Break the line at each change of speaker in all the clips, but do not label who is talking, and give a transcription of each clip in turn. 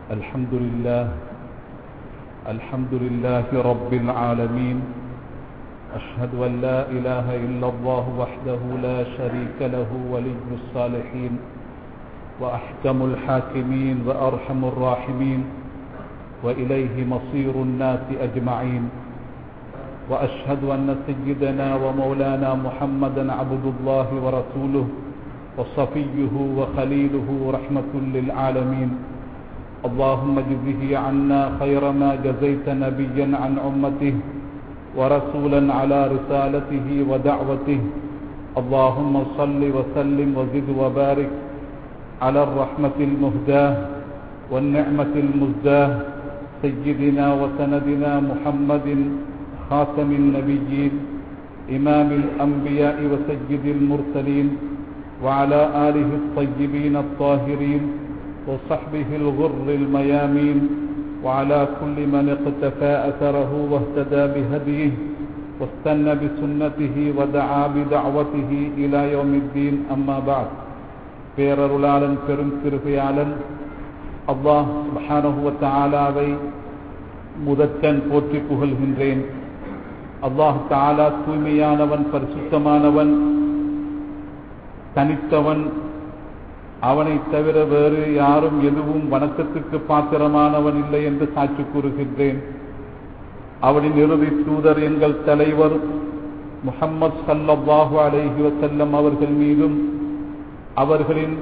الحمد لله الحمد لله رب العالمين أشهد أن لا إله إلا الله وحده لا شريك له ولي الصالحين وأحكم الحاكمين وأرحم الراحمين وإليه مصير الناس أجمعين وأشهد أن سيدنا ومولانا محمدا عبد الله ورسوله وصفيه وخليله رحمة للعالمين اللهم اجزه عنا خير ما جزيت نبيا عن أمته ورسولا على رسالته ودعوته اللهم صل وسلم وزد وبارك على الرحمة المهداة والنعمة المزداه سيدنا وسندنا محمد خاتم النبيين إمام الأنبياء وسيد المرسلين وعلى آله الطيبين الطاهرين وصحبه الغر الميامين وعلى كل من اقتفى أثره واهتدى بهديه واستنى بسنته ودعا بدعوته إلى يوم الدين أما بعد பேரருளாளன் பெரும் கிருபையாளன் அல்லாஹ் சுபஹானஹுவ தாலாவை முதற்கண் போற்றி புகழ்கின்றேன் அல்லாஹ் தாலா தூய்மையானவன் பரிசுத்தமானவன் தனித்தவன் அவனை தவிர வேறு யாரும் எதுவும் வணக்கத்துக்கு பாத்திரமானவன் இல்லை என்று சாட்சி கூறுகின்றேன் அவனின் இறுதி தூதர் எங்கள் தலைவர் முகம்மது சல்லாஹு அலைஹி வசல்லம் அவர்கள் மீதும் அவர்களின்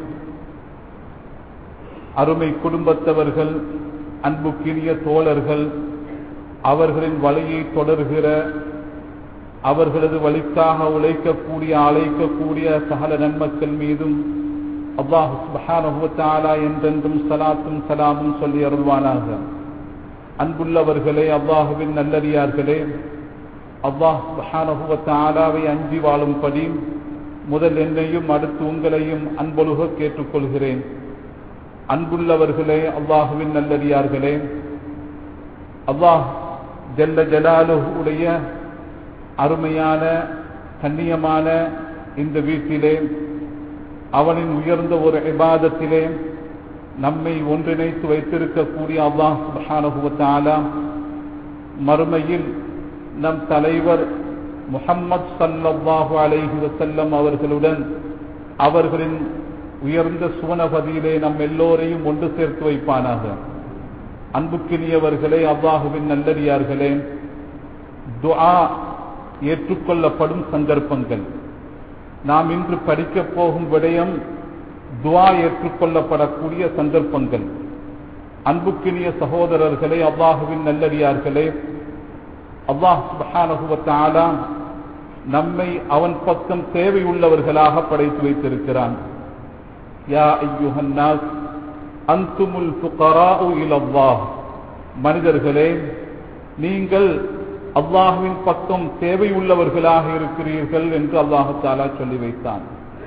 அருமை குடும்பத்தவர்கள் அன்புக்கினிய தோழர்கள் அவர்களின் வழியை தொடர்கிற அவர்களது வழிக்காக உழைக்கக்கூடிய அழைக்கக்கூடிய சகல நன்மக்கள் மீதும் அல்லாஹு சுபஹானஹுவத்தாலா என்றென்றும் சலாத்தும் சலாமும் சொல்லி அருள்வானாக அன்புள்ளவர்களே அல்லாஹுவின் நல்லடியார்களே அல்லாஹ் சுபஹானஹுவத்தாலாவை அஞ்சி வாழும்படி முதல் என்னையும் அடுத்து உங்களையும் அன்பொழுக கேட்டுக்கொள்கிறேன் அன்புள்ளவர்களே அல்லாஹுவின் நல்லடியார்களே அல்லாஹ் ஜல்ல ஜலாலுடைய அருமையான கண்ணியமான இந்த வீட்டிலே அவனின் உயர்ந்த ஒரு இபாதத்திலே நம்மை ஒன்றிணைத்து வைத்திருக்கக்கூடிய அல்லாஹ் சுபஹானகுவத்தாலா மறுமையில் நம் தலைவர் முகம்மது சல்லாஹு அலைஹி வசல்லம் அவர்களுடன் அவர்களின் உயர்ந்த சுவனபதியிலே நம் எல்லோரையும் ஒன்று சேர்த்து வைப்பானாக அன்புக்கினியவர்களே அல்லாஹுவின் நல்லடியார்களே துஆ ஏற்றுக்கொள்ளப்படும் சந்தர்ப்பங்கள் நாம் இன்று படிக்கப் போகும் விடயம் துவா ஏற்றுக்கொள்ளப்படக்கூடிய சந்தர்ப்பங்கள் அன்புக்கினிய சகோதரர்களே அல்லாஹுவின் நல்லடியார்களே அல்லாஹ் சுபஹானகுவத்தாலா நம்மை அவன் பக்கம் தேவையுள்ளவர்களாக படைத்து வைத்திருக்கிறான் யா ஐயுஹன்னாஸ் அந்துமுல் புகராஉ இலல்லாஹ் மனிதர்களே நீங்கள் அல்லாஹுவின் பக்கம் தேவையுள்ளவர்களாக இருக்கிறீர்கள் என்று அல்லாஹு தாலா சொல்லி வைத்தான்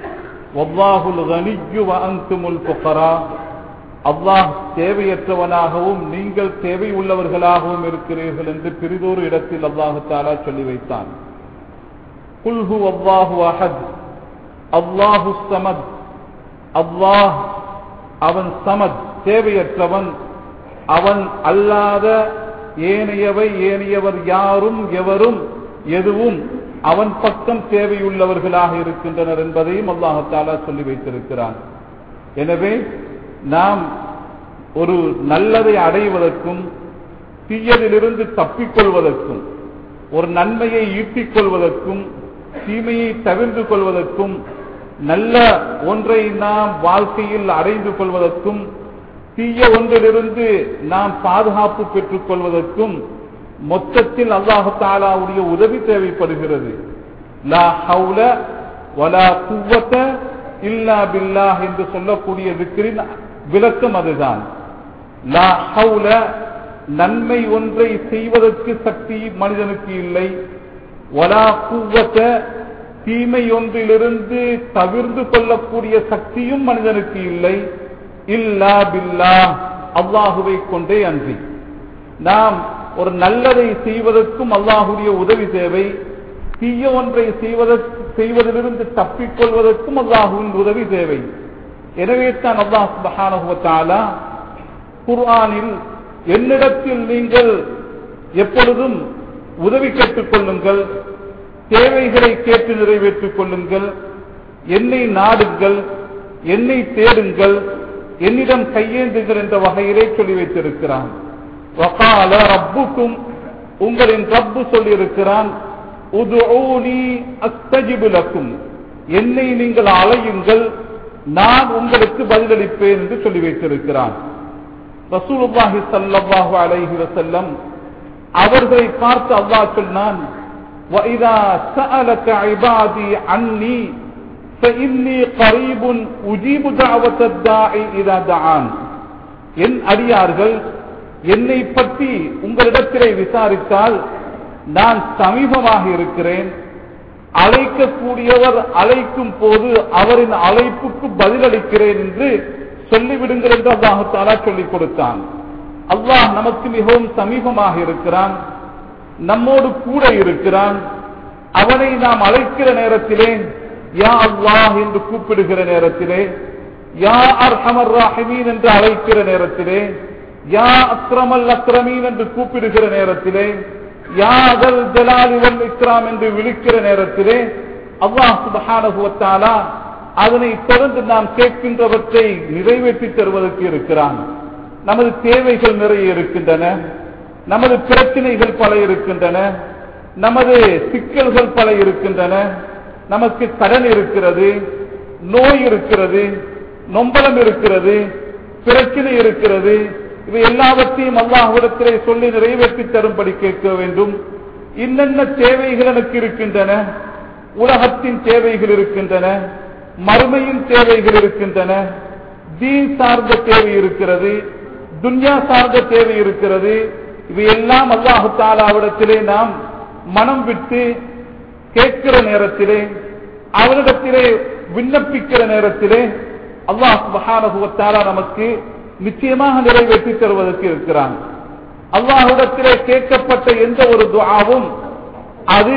அல்லாஹ் தேவையற்றவனாகவும் நீங்கள் தேவை உள்ளவர்களாகவும் இருக்கிறீர்கள் என்று பிரிதொரு இடத்தில் அல்லாஹு தாலா சொல்லி வைத்தான் குல்ஹு அல்லாஹு அஹத் அல்லாஹு சமத் அல்லாஹ் அவன் சமத் தேவையற்றவன் அவன் அல்லாத ஏனையவை ஏனையவர் யாரும் எவரும் எதுவும் அவன் பக்கம் தேவையுள்ளவர்களாக இருக்கின்றனர் என்பதையும் அல்லாஹாலா சொல்லி வைத்திருக்கிறான் எனவே நாம் ஒரு நல்லதை அடைவதற்கும் தீயதிலிருந்து தப்பிக்கொள்வதற்கும் ஒரு நன்மையை ஈட்டிக் கொள்வதற்கும் தீமையை தவிர்த்து கொள்வதற்கும் நல்ல ஒன்றை நாம் வாழ்க்கையில் அடைந்து கொள்வதற்கும் தீய ஒன்றிலிருந்து நாம் பாதுகாப்பு பெற்றுக் கொள்வதற்கும் மொத்தத்தில் அல்லாஹு தாலாவுடைய உதவி தேவைப்படுகிறது லா ஹவுல வலா குவத்த இல்லா பில்லாஹ் என்று சொல்லக்கூடிய விக்கிரின் விளக்கம் அதுதான் லா ஹவுல நன்மை ஒன்றை செய்வதற்கு சக்தி மனிதனுக்கு இல்லை வலா குவத்த தீமை ஒன்றிலிருந்து தவிர்ந்து கொள்ளக்கூடிய சக்தியும் மனிதனுக்கு இல்லை இல்லா பில்லா அல்லாஹுவை கொண்டே அன்றி நாம் ஒரு நல்லதை செய்வதற்கும் அல்லாஹுடைய உதவி தேவை தீய ஒன்றை செய்வதற்கு செய்வதிலிருந்து தப்பிக்கொள்வதற்கும் அல்லாஹுவின் உதவி தேவை எனவே தான் அல்லாஹ் சுபஹானஹு வ தஆலா குர்ஆனில் என்னிடத்தில் நீங்கள் எப்பொழுதும் உதவி கேட்டுக் கொள்ளுங்கள் தேவைகளை கேட்டு நிறைவேற்றிக் கொள்ளுங்கள் என்னை நாடுங்கள் என்னை தேடுங்கள் என்னிடம் கையேந்துங்கள் என்ற வகையிலே சொல்லி வைத்திருக்கிறான் வகால ரப்புக்கும் உங்களின் ரப்பு சொல்லியிருக்கிறான் உதுஊனி அஸ்தஜிபு லக்கும் என்னை நீங்கள் அலையுங்கள் நான் உங்களுக்கு பதிலளிப்பேன் என்று சொல்லி வைத்திருக்கிறான் ரசூலுல்லாஹி ஸல்லல்லாஹு அலைஹி வஸல்லம் அவர்களை பார்த்து அல்லாஹ் சொன்னான் وَإِذَا سَأَلَكَ عِبَادِي عَنِّي فَإِنِّي قَرِيبٌ أُجِيبُ دَعْوَةَ الدَّاعِ إِذَا دَعَانِ என் அடியார்கள் என்னை பற்றி உங்களிடத்திலே விசாரித்தால் நான் சமீபமாக இருக்கிறேன் அழைக்கக்கூடியவர் அழைக்கும் போது அவரின் அழைப்புக்கு பதிலளிக்கிறேன் என்று சொல்லிவிடுங்கள் என்று அல்லாஹாலா சொல்லிக் கொடுத்தான் அல்லாஹ் நமக்கு மிகவும் சமீபமாக இருக்கிறான் நம்மோடு கூட இருக்கிறான் அவனை நாம் அழைக்கிற நேரத்திலே யா அல்லாஹ் என்று கூப்பிடுகிற நேரத்திலே யா அர்ஹமர் ராஹிமீன் என்று அழைக்கிற நேரத்திலே யா அக்ரமல் அக்ரமீன் என்று கூப்பிடுகிற நேரத்திலே யா அதல் ஜலாலி வல் இக்ராம் என்று விழிக்கிற நேரத்திலே அல்லாஹ் சுபஹானஹு வ தஆலா அதனை தொடர்ந்து நாம் கேட்கின்றவற்றை நிறைவேற்றி தருவதற்கு இருக்கிறான் நமது தேவைகள் நிறைய இருக்கின்றன நமது பிரச்சனைகள் பல இருக்கின்றன நமது சிக்கல்கள் பல இருக்கின்றன நமக்கு கடன் இருக்கிறது நோய் இருக்கிறது நொம்பலம் இருக்கிறது பிரச்சனை இருக்கிறது இவை எல்லாவற்றையும் அல்லாஹ்விடத்திலே சொல்லி நிறைவேற்றி தரும்படி கேட்க வேண்டும் இன்னென்ன தேவைகள் எனக்கு இருக்கின்றன உலகத்தின் தேவைகள் இருக்கின்றன மறுமையின் தேவைகள் இருக்கின்றன தீன் சார்ந்த தேவை இருக்கிறது துன்யா சார்ந்த தேவை இருக்கிறது இவையெல்லாம் அல்லாஹு தாலாவிடத்திலே நாம் மனம் விட்டு கேட்கிற நேரத்திலே அவரிடத்திலே விண்ணப்பிக்கிற நேரத்திலே அல்லாஹ் மகானகுவத்தாரா நமக்கு நிச்சயமாக நிறைவேற்றி தருவதற்கு இருக்கிறான் அல்லாஹிடத்திலே கேட்கப்பட்ட எந்த ஒரு துவாவும் அது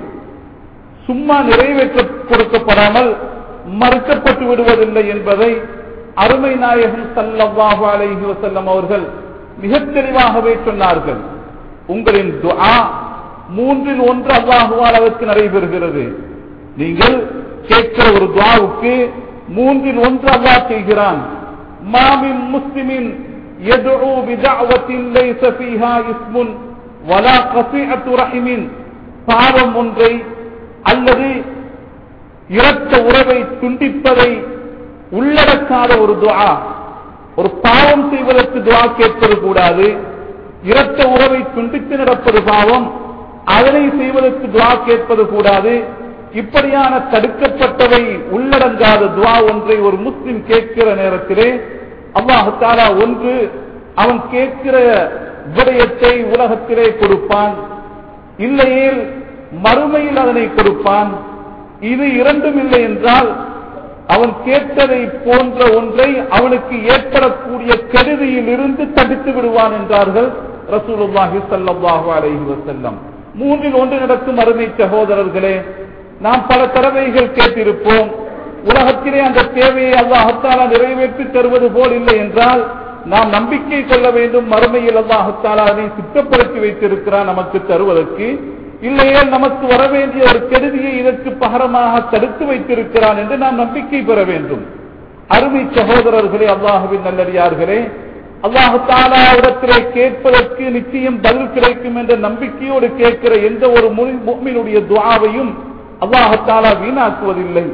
சும்மா நிறைவேற்ற கொடுக்கப்படாமல் மறுக்கப்பட்டு விடுவதில்லை என்பதை அருமை நாயகம் சல்லல்லாஹு அலைஹி வஸல்லம் அவர்கள் மிக தெளிவாகவே சொன்னார்கள் உங்களின் துஆ மூன்றில் ஒன்று அல்லாஹுவால் அதற்கு நடைபெறுகிறது நீங்கள் கேட்கிற ஒரு துவாவுக்கு மூன்றில் ஒன்று அல்லாஹ் செய்கிறான் மாமின் முஸ்லிமின் يدعو بدعوة ليس فيها اسم ولا قطيعة رحم பாவம் ஒன்றை அல்லது இரத்த உறவை துண்டிப்பதை உள்ளடக்காத ஒரு துவா ஒரு பாவம் செய்வதற்கு துவா கேட்பது கூடாது இரத்த உறவை துண்டித்து நடப்பது பாவம் அதனை செய்வதற்கு துவா கேட்பது கூடாது இப்படியான தடுக்கப்பட்டவை உள்ளடங்காத துவா ஒன்றை ஒரு முஸ்லிம் கேட்கிற நேரத்திலே அல்லாஹு தாலா ஒன்று அவன் கேட்கிற விடயத்தை உலகத்திலே கொடுப்பான் இல்லையேல் மறுமையில் அதனை கொடுப்பான் இது இரண்டும் இல்லை என்றால் அவன் கேட்டதை போன்ற ஒன்றை அவனுக்கு ஏற்படக்கூடிய கருதியில் இருந்து தடுத்து விடுவான் என்றார்கள் ரசூலுல்லாஹி ஸல்லல்லாஹு அலைஹி வஸல்லம் மூன்றில் ஒன்று நடக்கும் அருமை சகோதரர்களே நாம் பல தடவைகள் கேட்டிருப்போம் உலகத்திலே அந்த தேவையை அல்லாஹத்தாலா நிறைவேற்றி தருவது போல் இல்லை என்றால் நாம் நம்பிக்கை கொள்ள வேண்டும் மறுமையில் அல்லாஹத்தாலா அதை சித்தப்படுத்தி வைத்திருக்கிறான் நமக்கு தருவதற்கு இல்லையே நமக்கு வர வேண்டிய ஒரு கெடுதியை இதற்கு பகரமாக தடுத்து வைத்திருக்கிறான் என்று நாம் நம்பிக்கை பெற வேண்டும் அருமை சகோதரர்களே அல்லாஹுவின் நல்லடியார்களே அல்லாஹு தாலா இடத்திலே கேட்பதற்கு நிச்சயம் பதில் கிடைக்கும் என்ற நம்பிக்கையோடு கேட்கிற எந்த ஒரு முக்மினுடைய துவாவையும் அல்லாஹு தாலா வீணாக்குவதில்லை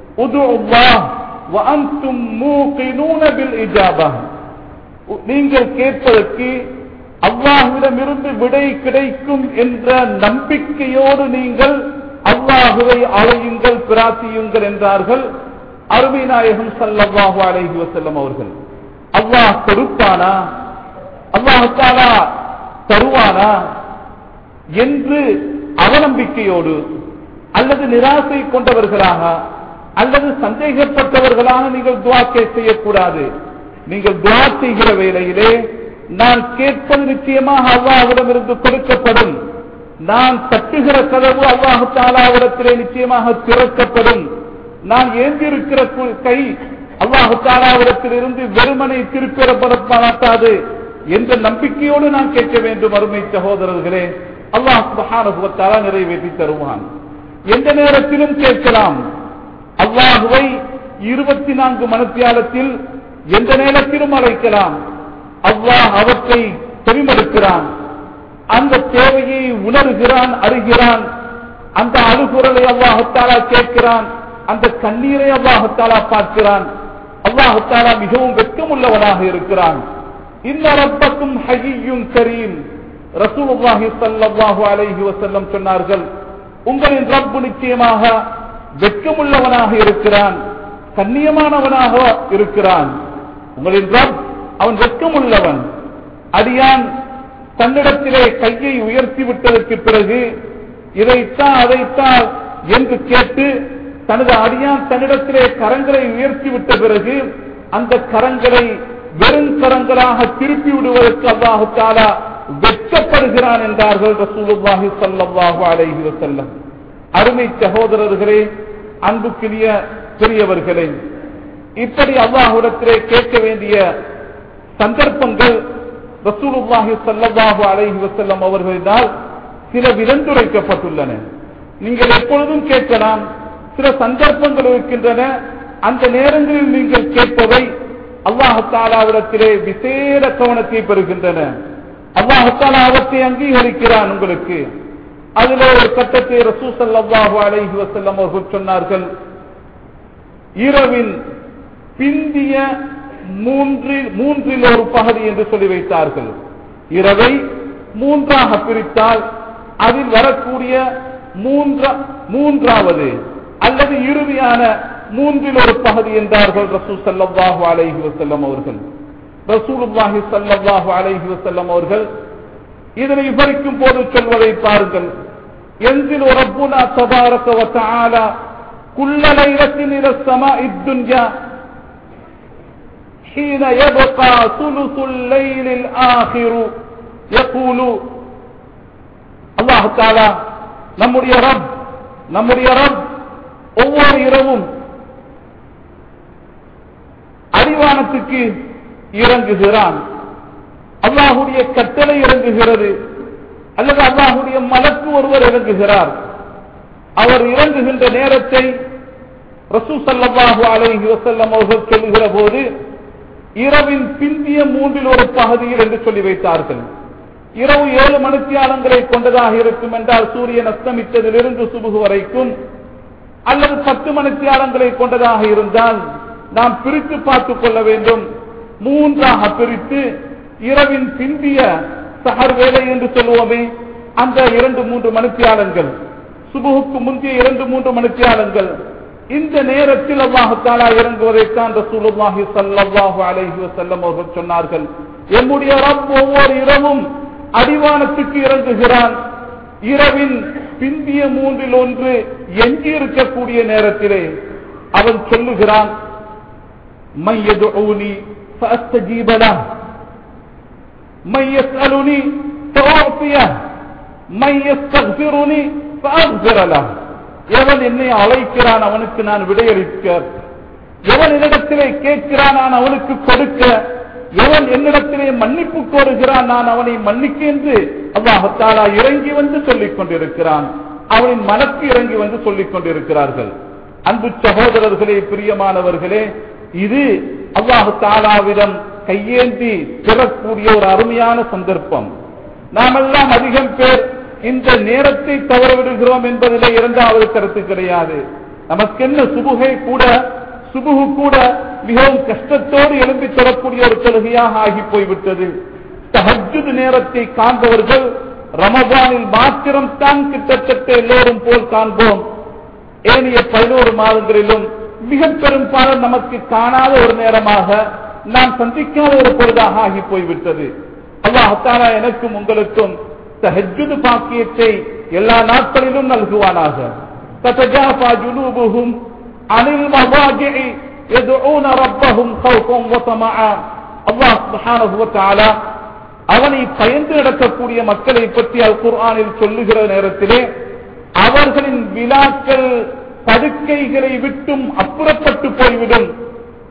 நீங்கள் கேட்பதற்கு அல்லாஹுவிடமிருந்து விடை கிடைக்கும் என்ற நம்பிக்கையோடு நீங்கள் அல்லாஹுவை அழையுங்கள் பிரார்த்தியுங்கள் என்றார்கள் அருமை நாயகம் சல்லாஹு அலைஹி வசல்லம் அவர்கள் அல்லாஹ் கொடுப்பானா அல்லாஹாலா தருவானா என்று அவநம்பிக்கையோடு அல்லது நிராசை கொண்டவர்களாக அல்லது சந்தேகப்பட்டவர்களாக நீங்கள் துவாக்கை செய்யக்கூடாது நீங்கள் துவா செய்கிற வேளையிலே நான் கேட்பது நிச்சயமாக அல்லாஹ்விடமிருந்து கொடுக்கப்படும் நான் தட்டுகிற கதவு அல்லாஹு தாலாவிடத்திலே நிச்சயமாக திறக்கப்படும் நான் ஏந்திருக்கிற கை அல்லாஹு தாலாவிடத்திலிருந்து வெறுமனை திருப்பிடப்பட மாட்டாது என்ற நம்பிக்கையோடு நான் கேட்க வேண்டும் அருமை சகோதரர்களே அல்லாஹ் சுபஹானுபவத்தாலா நிறைவேற்றி தருவான் எந்த நேரத்திலும் கேட்கலாம் அல்லாஹுவை இருபத்தி நான்கு மணித்தியாலத்தில் எந்த நேரத்திலும் அழைக்கலாம் அல்லாஹ் அவற்றை செவிமடுக்கிறான் அந்த தேவையை உணர்கிறான் அறிகிறான் அந்த அழுகுரலை அல்லாஹத்தாலா கேட்கிறான் அந்த கண்ணீரை அல்லாஹத்தாலா பார்க்கிறான் அல்லாஹத்தாலா மிகவும் வெட்கமுள்ளவனாக இருக்கிறான் இந்த ரப்பக்கும் ஹையும் கரீம் ரசூலுல்லாஹி ஸல்லல்லாஹு அலைஹி வஸல்லம் சொன்னார்கள் உங்களின் ரப்பு நிச்சயமாக வெட்கமுள்ளவனாக இருக்கிறான் கண்ணியமானவனாக இருக்கிறான் உங்களின் ரப் அவன் வெட்கமுள்ளவன் அடியான் தன்னிடத்திலே கையை உயர்த்தி விட்டதற்கு பிறகு இதைத்தான் அதைத்தான் என்று கேட்டு தனது அடியான் தன்னிடத்திலே கரங்களை உயர்த்தி விட்ட பிறகு அந்த கரங்களை வெறும் கரங்களாக திருப்பி விடுவதற்கு அல்லாஹு தாலா வெட்கப்படுகிறான் என்றார்கள் ரசூலுல்லாஹி ஸல்லல்லாஹு அலைஹி வஸல்லம் அருமை சகோதரர்களே அன்புக்குரிய பெரியவர்களே இப்படி அல்லாஹுடத்திலே கேட்க வேண்டிய சந்தர்ப்பங்கள் ரசூலுல்லாஹி ஸல்லல்லாஹு அலைஹி வஸல்லம் அவர்களினால் சில விலந்துரைக்கப்பட்டுள்ளன நீங்கள் எப்பொழுதும் கேட்கலாம் சில சந்தர்ப்பங்கள் இருக்கின்றன அந்த நேரங்களில் நீங்கள் கேட்பவை அல்லாஹாலாவிடத்திலே விசேட கவனத்தை பெறுகின்றன அல்லாஹாலா அவற்றை அங்கீகரிக்கிறான் உங்களுக்கு அதில் ஒரு கட்டத்தை ரசூ சல்லாஹு அலைஹி வசல்லம் அவர்கள் சொன்னார்கள் இரவின் பிந்திய மூன்றில் மூன்றில் ஒரு பகுதி என்று சொல்லி வைத்தார்கள் இரவை மூன்றாக பிரித்தால் அதில் வரக்கூடிய மூன்றா மூன்றாவது அல்லது இறுதியான மூன்றில் ஒரு பகுதி என்றார்கள் ரசூ சல்லாஹூ அலைஹி வசல்லம் அவர்கள் ரசூலுல்லாஹி சல்லாஹூ அலைஹி வசல்லம் அவர்கள் இதனை விவரிக்கும் போது சொல்வதை பாருங்கள் எந்தில் ரப்புனா தபாரக வ தஆலா குல்ல லைலத்தின் இல ஸமாஇ துன்யா حين يبقى ثلث الليل الآخر يقول الله تعالى நம்முடைய ரப் நம்முடைய ரப் ஒவ்வொரு இரவும் அடிவானத்துக்கு இறங்குகிறான் அல்லாஹுடைய கட்டளை இறங்குகிறது அல்லது அல்லாஹுடைய மலக்கு ஒருவர் இறங்குகிறார் அவர் இறங்குகின்ற நேரத்தை ரசூ சல்லாஹூ அலைஹி வசல்லம் அவர்கள் சொல்லுகிற போது இரவின் பிந்திய மூன்றில் ஒரு பகுதியில் என்று சொல்லி வைத்தார்கள் இரவு ஏழு மணித்தியாலங்களை கொண்டதாக இருக்கும் என்றால் சூரியன் அஸ்தமித்ததிலிருந்து சுபுகு வரைக்கும் அல்லது பத்து மணித்தியாலங்களை கொண்டதாக இருந்தால் நாம் பிரித்து பார்த்துக் கொள்ள வேண்டும் மூன்றாக பிரித்து இரவின் பிந்திய சகர் வேலை என்று சொல்லுவோமே அந்த இரண்டு மூன்று மணித்தியாலங்கள் சுபுகுக்கு முந்தைய இரண்டு மூன்று மணித்தியாலங்கள் இந்த நேரத்தில் அல்லாஹாலா இறங்குவதைத்தான் ரசூலுல்லாஹி ஸல்லல்லாஹு அலைஹி வஸல்லம் அவர்கள் சொன்னார்கள் எம்முடைய ரப் ஒவ்வொரு இரவும் அடிவானத்துக்கு இறங்குகிறான் இரவின் பிந்திய மூன்றில் ஒன்று எஞ்சி இருக்கக்கூடிய நேரத்திலே அவன் சொல்லுகிறான் من يدعوني فأستجيب له من يسألني فأعطيه من يستغفرني فأغفر له எவன் என்னை அழைக்கிறான் அவனுக்கு நான் விடையளிக்க எவன் என்னிடத்திலே கேட்கிறான் நான் அவனுக்கு கொடுக்க எவன் என்னிடத்திலே மன்னிப்பு கோருகிறான் நான் அவனை மன்னிக்க என்று அல்லாஹத்தாலா இறங்கி வந்து சொல்லிக் கொண்டிருக்கிறான் அவனின் மனக்கு இறங்கி வந்து சொல்லிக் கொண்டிருக்கிறார்கள் அன்பு சகோதரர்களே பிரியமானவர்களே இது அல்லாஹு தாலாவிடம் கையேந்தி பெறக்கூடிய ஒரு அருமையான சந்தர்ப்பம் நாமெல்லாம் அதிகம் பேர் இந்த நேரத்தை தவறவிடுகிறோம் என்பதிலே இரண்டாவது கருத்து கிடையாது நமக்கு என்ன சுபுகை கூட சுபுகு கூட மிகவும் கஷ்டத்தோடு எழும்பி தரக்கூடிய ஒரு தொழுகையாக ஆகி போய்விட்டது தஹஜுது நேரத்தை காண்பவர்கள் ரமபானில் மாத்திரம் தான் கிட்டத்தட்ட எல்லோரும் போல் காண்போம் ஏனைய பதினோரு மாதங்களிலும் மிக பெரும்பாலும் நமக்கு காணாத ஒரு நேரமாக நாம் சந்திக்காத ஒரு பொழுதாக ஆகி போய்விட்டது அல்லாஹாலா எனக்கும் உங்களுக்கும் தஹஜுது பாக்கியத்தை எல்லா நாட்களிலும் நல்குவானாக ததஜாஃபா ஜுனூபுஹும் அனில் மவாஜிஇ يدعون ربهم خوفا وطمعا அல்லாஹ் சுப்ஹானஹு வ தஆலா அவனை பயந்து நடக்கக்கூடிய மக்களை பற்றி அல் குர்ஆனில் சொல்லுகிற நேரத்திலே அவர்களின் விழாக்கள் படுக்கைகளை விட்டும் அப்புறப்பட்டு போய்விடும்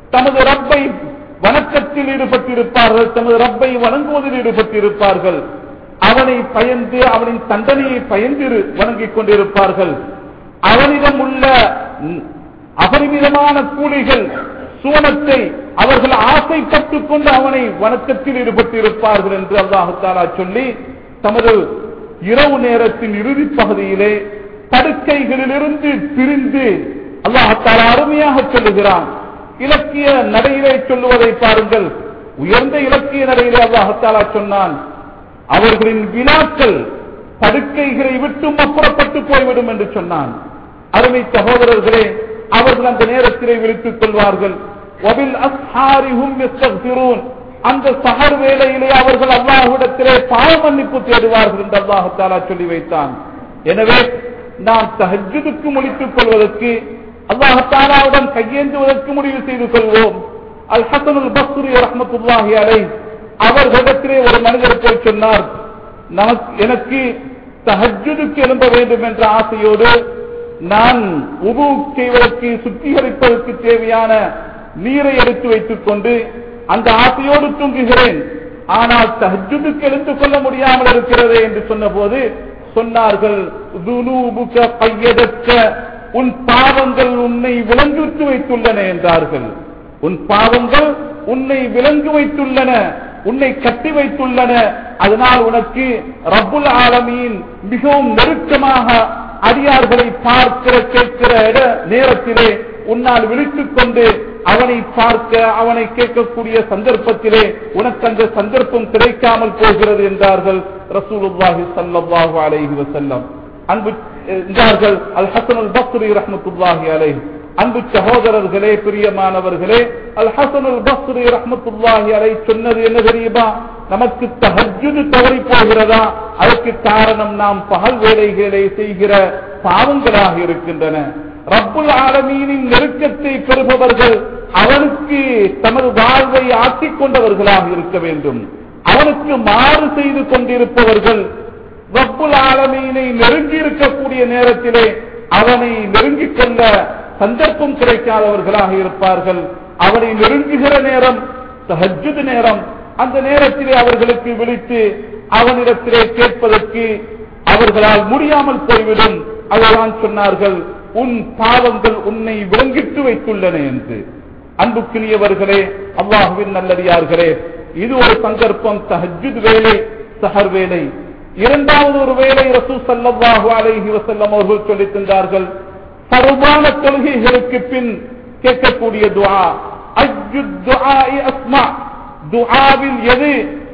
தமது ரப்பை வணக்கத்தில் ஈடுபட்டிருப்பார்கள் தமது ரப்பை வணங்குவதில் ஈடுபட்டிருப்பார்கள் அவனை பயந்து அவனின் தண்டனையை பயந்து இரு- வணங்கிக் கொண்டிருப்பார்கள் அவனிடம் உள்ள ம், அபரிமிதமான கூலிகள் சுவனத்தை அவர்கள் ஆசைப்பட்டுக் கொண்டு அவனை வணக்கத்தில் ஈடுபட்டிருப்பார்கள் என்று அல்லாஹு தாலா சொல்லி தமது இரவு நேரத்தின் இறுதி பகுதியிலே படுக்கைகளிலிருந்து பிரிந்து அல்லாஹால அருமையாக சொல்லுகிறான் இலக்கிய நடையிலே சொல்லுவதை பாருங்கள் உயர்ந்த இலக்கிய நடையிலே அல்லாஹாலா சொன்னான் அவர்களின் வினாக்கள் படுக்கைகளை விட்டும் அப்புறப்பட்டு போய்விடும் என்று சொன்னான் அருமை சகோதரர்களே அவர்கள் அந்த நேரத்திலே விழித்துக் கொள்வார்கள் வபில் அஸ்ஹாரிஹும் யஸ்தக்ஃபிரூன். அந்த சஹர் வேளையிலே அவர்கள் அல்லாஹ்விடத்திலே பாவ மன்னிப்பு தேடுவார்கள் என்று அல்லாஹாலா சொல்லி வைத்தான் எனவே நாம் தஹஜுதுக்கு முடித்துக் கொள்வதற்கு அல்லாஹாலாவுடன் கையேந்துவதற்கு முடிவு செய்து கொள்வோம் அல் ஹசனுல் பஸ்ரி ரஹ்மத்துல்லாஹி அலை அவர்களிடத்திலே ஒரு மனிதர் போய் சொன்னார் நமக்கு எனக்கு தஹஜுதுக்கு எழும்ப வேண்டும் என்ற ஆசையோடு நான் உபு செய்வதற்கு சுத்திகரிப்பதற்கு தேவையான நீரை எடுத்து வைத்துக் கொண்டு அந்த ஆசையோடு தூங்குகிறேன் ஆனால் தஹஜுதுக்கு எழுந்து கொள்ள முடியாமல் இருக்கிறதே என்று சொன்னபோது சொன்னார்கள் "துனூபுக கையதற்க உன் பாவங்கள் உன்னை விலங்குத்து வைத்துள்ளன என்றார்கள் உன் பாவங்கள் உன்னை விலங்கு வைத்துள்ளன உன்னை கட்டி வைத்துள்ளன அதனால் உனக்கு ரப்புல் ஆலமீன் மிகவும் நெருக்கமாக அடியார்களை பார்க்கிற கேட்கிற இட- நேரத்திலே உன்னால் விழித்துக் கொண்டு அவனை பார்க்க அவனை கேட்கக்கூடிய சந்தர்ப்பத்திலே உனக்கு அந்த சந்தர்ப்பம் கிடைக்காமல் போகிறது என்றார்கள் ரசூலுல்லாஹி ஸல்லல்லாஹு அலைஹி வஸல்லம் அன்பு என்றார்கள் அல் ஹசனுல் பஸ்ரி ரஹ்மத்துல்லாஹி அலைஹி அன்பு சகோதரர்களே பிரியமானவர்களே அல் ஹசனுல் பஸ்ரி ரஹ்மத்துல்லாஹி அலை சொன்னது என்ன தெரியுமா நமக்கு தஹஜ்ஜுது தவறி போகிறதா அதற்கு காரணம் நாம் பகல் வேலைகளை செய்கிற பாவங்களாக இருக்கின்றன ரப்புல் ஆலமீனின் நெருக்கத்தை பெறுபவர்கள் அவனுக்கு தமது வாழ்வை ஆக்கிக் கொண்டவர்களாக இருக்க வேண்டும் அவனுக்கு மாறு செய்து கொண்டிருப்பவர்கள் ரப்புல் ஆலமீனை நெருங்கி இருக்கக்கூடிய நேரத்திலே அவனை நெருங்கிக் கொள்ள சந்தர்ப்பம் கிடைக்காதவர்களாக இருப்பார்கள் அவனை நெருங்குகிற நேரம் தஹஜ்ஜுத் நேரம் அந்த நேரத்திலே அவர்களுக்கு விழித்து அவனிடத்திலே கேட்பதற்கு அவர்களால் முடியாமல் போய்விடும் அதுதான் சொன்னார்கள் உன் பாவங்கள் உன்னை விளங்கிட்டு வைத்துள்ளன என்று அன்புக்குரியவர்களே அல்லாஹுவின் நல்லடியார்களே இது ஒரு சந்தர்ப்பம் தஹஜ்ஜுத் வேலை சஹர் வேலை இரண்டாவது ஒரு வேலை ரசூ ஸல்லல்லாஹு அலைஹி வஸல்லம் அவர்கள் சொல்லித் தந்தார்கள் சர்வான தொழுகைகளுக்கு பின் கேட்கக்கூடிய துஆ அஜ்ஜு துஆஇ அஸ்மா துஆவில் எது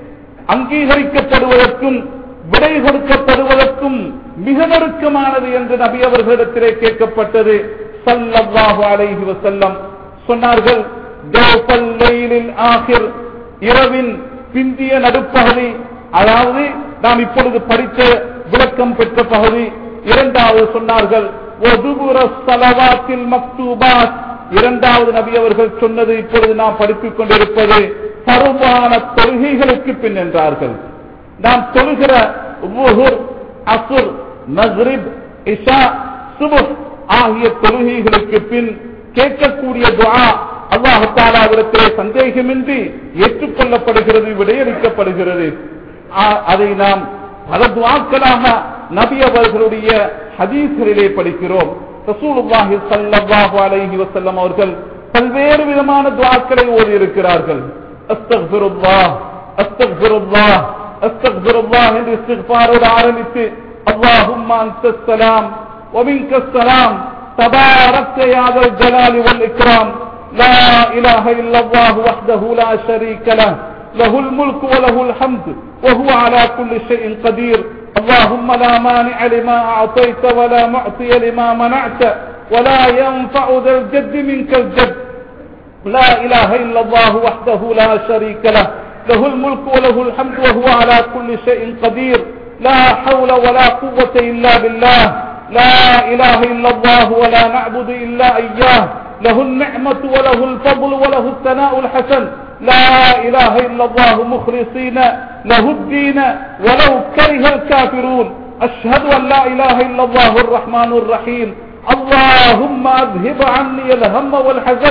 அங்கீகரிக்கப்படுவதற்கும் விடை கொடுக்கப்படுவதற்கும் மிக நெருக்கமானது என்று நபி அவர்களிடத்திலே கேட்கப்பட்டது ஸல்லல்லாஹு அலைஹி வஸல்லம் சொன்னார்கள் ஜௌஃபல் லைலில் ஆகிர் இரவின் பிந்திய நடுப்பகுதி அதாவது நாம் இப்பொழுது படித்த விளக்கம் பெற்ற பகுதி இரண்டாவது சொன்னார்கள் ஒதுபுர சலவாத்தில் மக்தூபாத் இரண்டாவது நபி அவர்கள் சொன்னது இப்பொழுது நாம் படித்துக் கொண்டிருப்பது பருவான தொழுகைகளுக்கு பின் என்றார்கள் நாம் தொழுகிற வுஹுர், அசுர் மக்ரிப் இஷா சுபுஹ் ஆகிய தொழுகைகளுக்கு பின் கேட்கக்கூடிய துஆ அல்லாஹு தாலாவிடத்திலே சந்தேகமின்றி ஏற்றுக்கொள்ளப்படுகிறது விடையளிக்கப்படுகிறது ஆ- அதை நாம் பல துவாக்களாக நபி அவர்களுடைய ஹதீஸ்களிலே படிக்கிறோம் ரசூலுல்லாஹி ஸல்லல்லாஹு அலைஹி வஸல்லம் அவர்கள் பல்வேறு விதமான துவாக்களை ஓதி இருக்கிறார்கள் அஸ்தக்ஃபிருல்லாஹ் அஸ்தக்ஃபிருல்லாஹ் அஸ்தக்ஃபிருல்லாஹ் என்று இஸ்திக்ஃபாரோடு ஆரம்பித்து اللهم انت السلام ومنك السلام تباركت يا ذا الجلال والاكرام لا اله الا الله وحده لا شريك له له الملك وله الحمد وهو على كل شيء قدير اللهم لا مانع لما اعطيت ولا معطي لما منعت ولا ينفع ذا الجد منك الجد لا إله إلا الله وحده لا شريك له له الملك وله الحمد وهو على كل شيء قدير لا حول ولا قوة إلا بالله لا إله إلا الله ولا نعبد إلا إياه له النعمة وله الفضل وله الثناء الحسن لا إله إلا الله مخلصين له الدين ولو كره الكافرون أشهد أن لا إله إلا الله الرحمن الرحيم اللهم أذهب عني الهم والحزن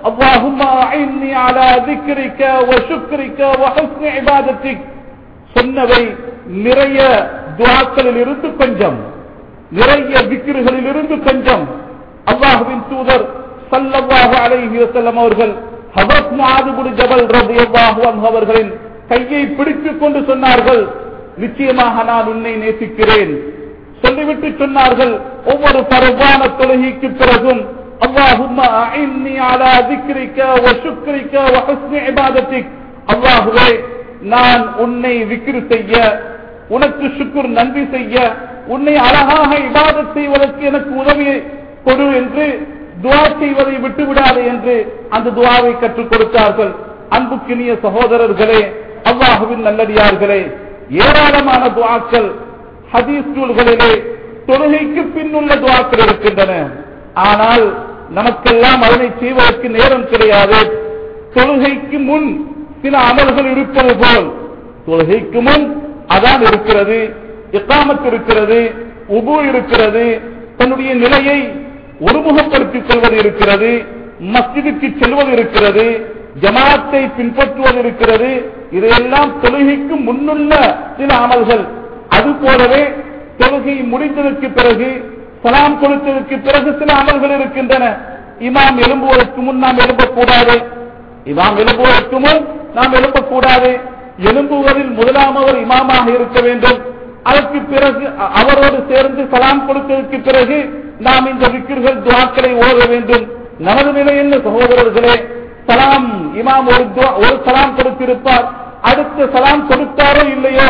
اللهم أعني على ذكرك وشكرك وحسن عبادتك சொன்னவை நிறைய துவாக்களில் இருந்து கொஞ்சம் நிறைய விக்கிர்களில் இருந்து கொஞ்சம் அல்லாஹுவின் தூதர் சல்லல்லாஹு அலைஹி வஸல்லம் அவர்கள் ஹபரத் முஆது பின் ஜபல் ரலியல்லாஹு அன்ஹு அவர்களின் கையை பிடித்துக் கொண்டு சொன்னார்கள் நிச்சயமாக நான் உன்னை நேசிக்கிறேன் சொல்லிவிட்டு சொன்னார்கள் ஒவ்வொரு பரவான தொழுகைக்கு பிறகும் اللهم أعني على ذكرك وشكرك وحسن عبادتك அல்லாஹுவே நான் உன்னை விக்கிரு செய்ய உனக்கு சுக்குர் நன்றி செய்ய உன்னை அழகாக இபாதத் செய்வதற்கு எனக்கு உதவி கொடு என்று துவா செய்வதை விட்டுவிடாது என்று அந்த துவாவை கற்றுக் கொடுத்தார்கள் அன்புக்கினிய சகோதரர்களே அல்லாஹுவின் நல்லடியார்களே ஏராளமான துவாக்கள் ஹதீஸ் நூல்களிலே தொழுகைக்கு பின்னுள்ள துவாக்கள் இருக்கின்றன ஆனால் நமக்கெல்லாம் அதனை செய்வதற்கு நேரம் கிடையாது தொழுகைக்கு முன் சில அமல்கள் இருப்பது போல் தொழுகைக்கு முன் அதான் இருக்கிறது இக்காமத் இருக்கிறது உபு இருக்கிறது தன்னுடைய நிலையை ஒருமுகப்படுத்திக் கொள்வது இருக்கிறது மஸ்ஜிதுக்கு செல்வது இருக்கிறது ஜமாத்தை பின்பற்றுவது இருக்கிறது இதையெல்லாம் தொழுகைக்கு முன்னுள்ள சில அமல்கள் அது போலவே தொழுகை முடிந்ததற்கு பிறகு சலாம் கொடுத்ததற்கு பிறகு சில அமல்கள் இருக்கின்றன இமாம் எழும்புவதற்கு முன் நாம் எழும்பக்கூடாது இமாம் எழும்புவதற்கு முன் நாம் எழும்பக்கூடாது எழும்புவதில் முதலாமவர் இமாமாக இருக்க வேண்டும் அதற்கு பிறகு அ- அவரோடு சேர்ந்து சலாம் கொடுத்ததற்கு பிறகு நாம் இந்த விக்கிர்கள் துவாக்களை ஓத வேண்டும் நமது நிலை என்ன சகோதரர்களே சலாம் இமாம் ஒரு துவா- ஒரு சலாம் கொடுத்திருப்பார் அடுத்த சலாம் கொடுத்தாரோ இல்லையோ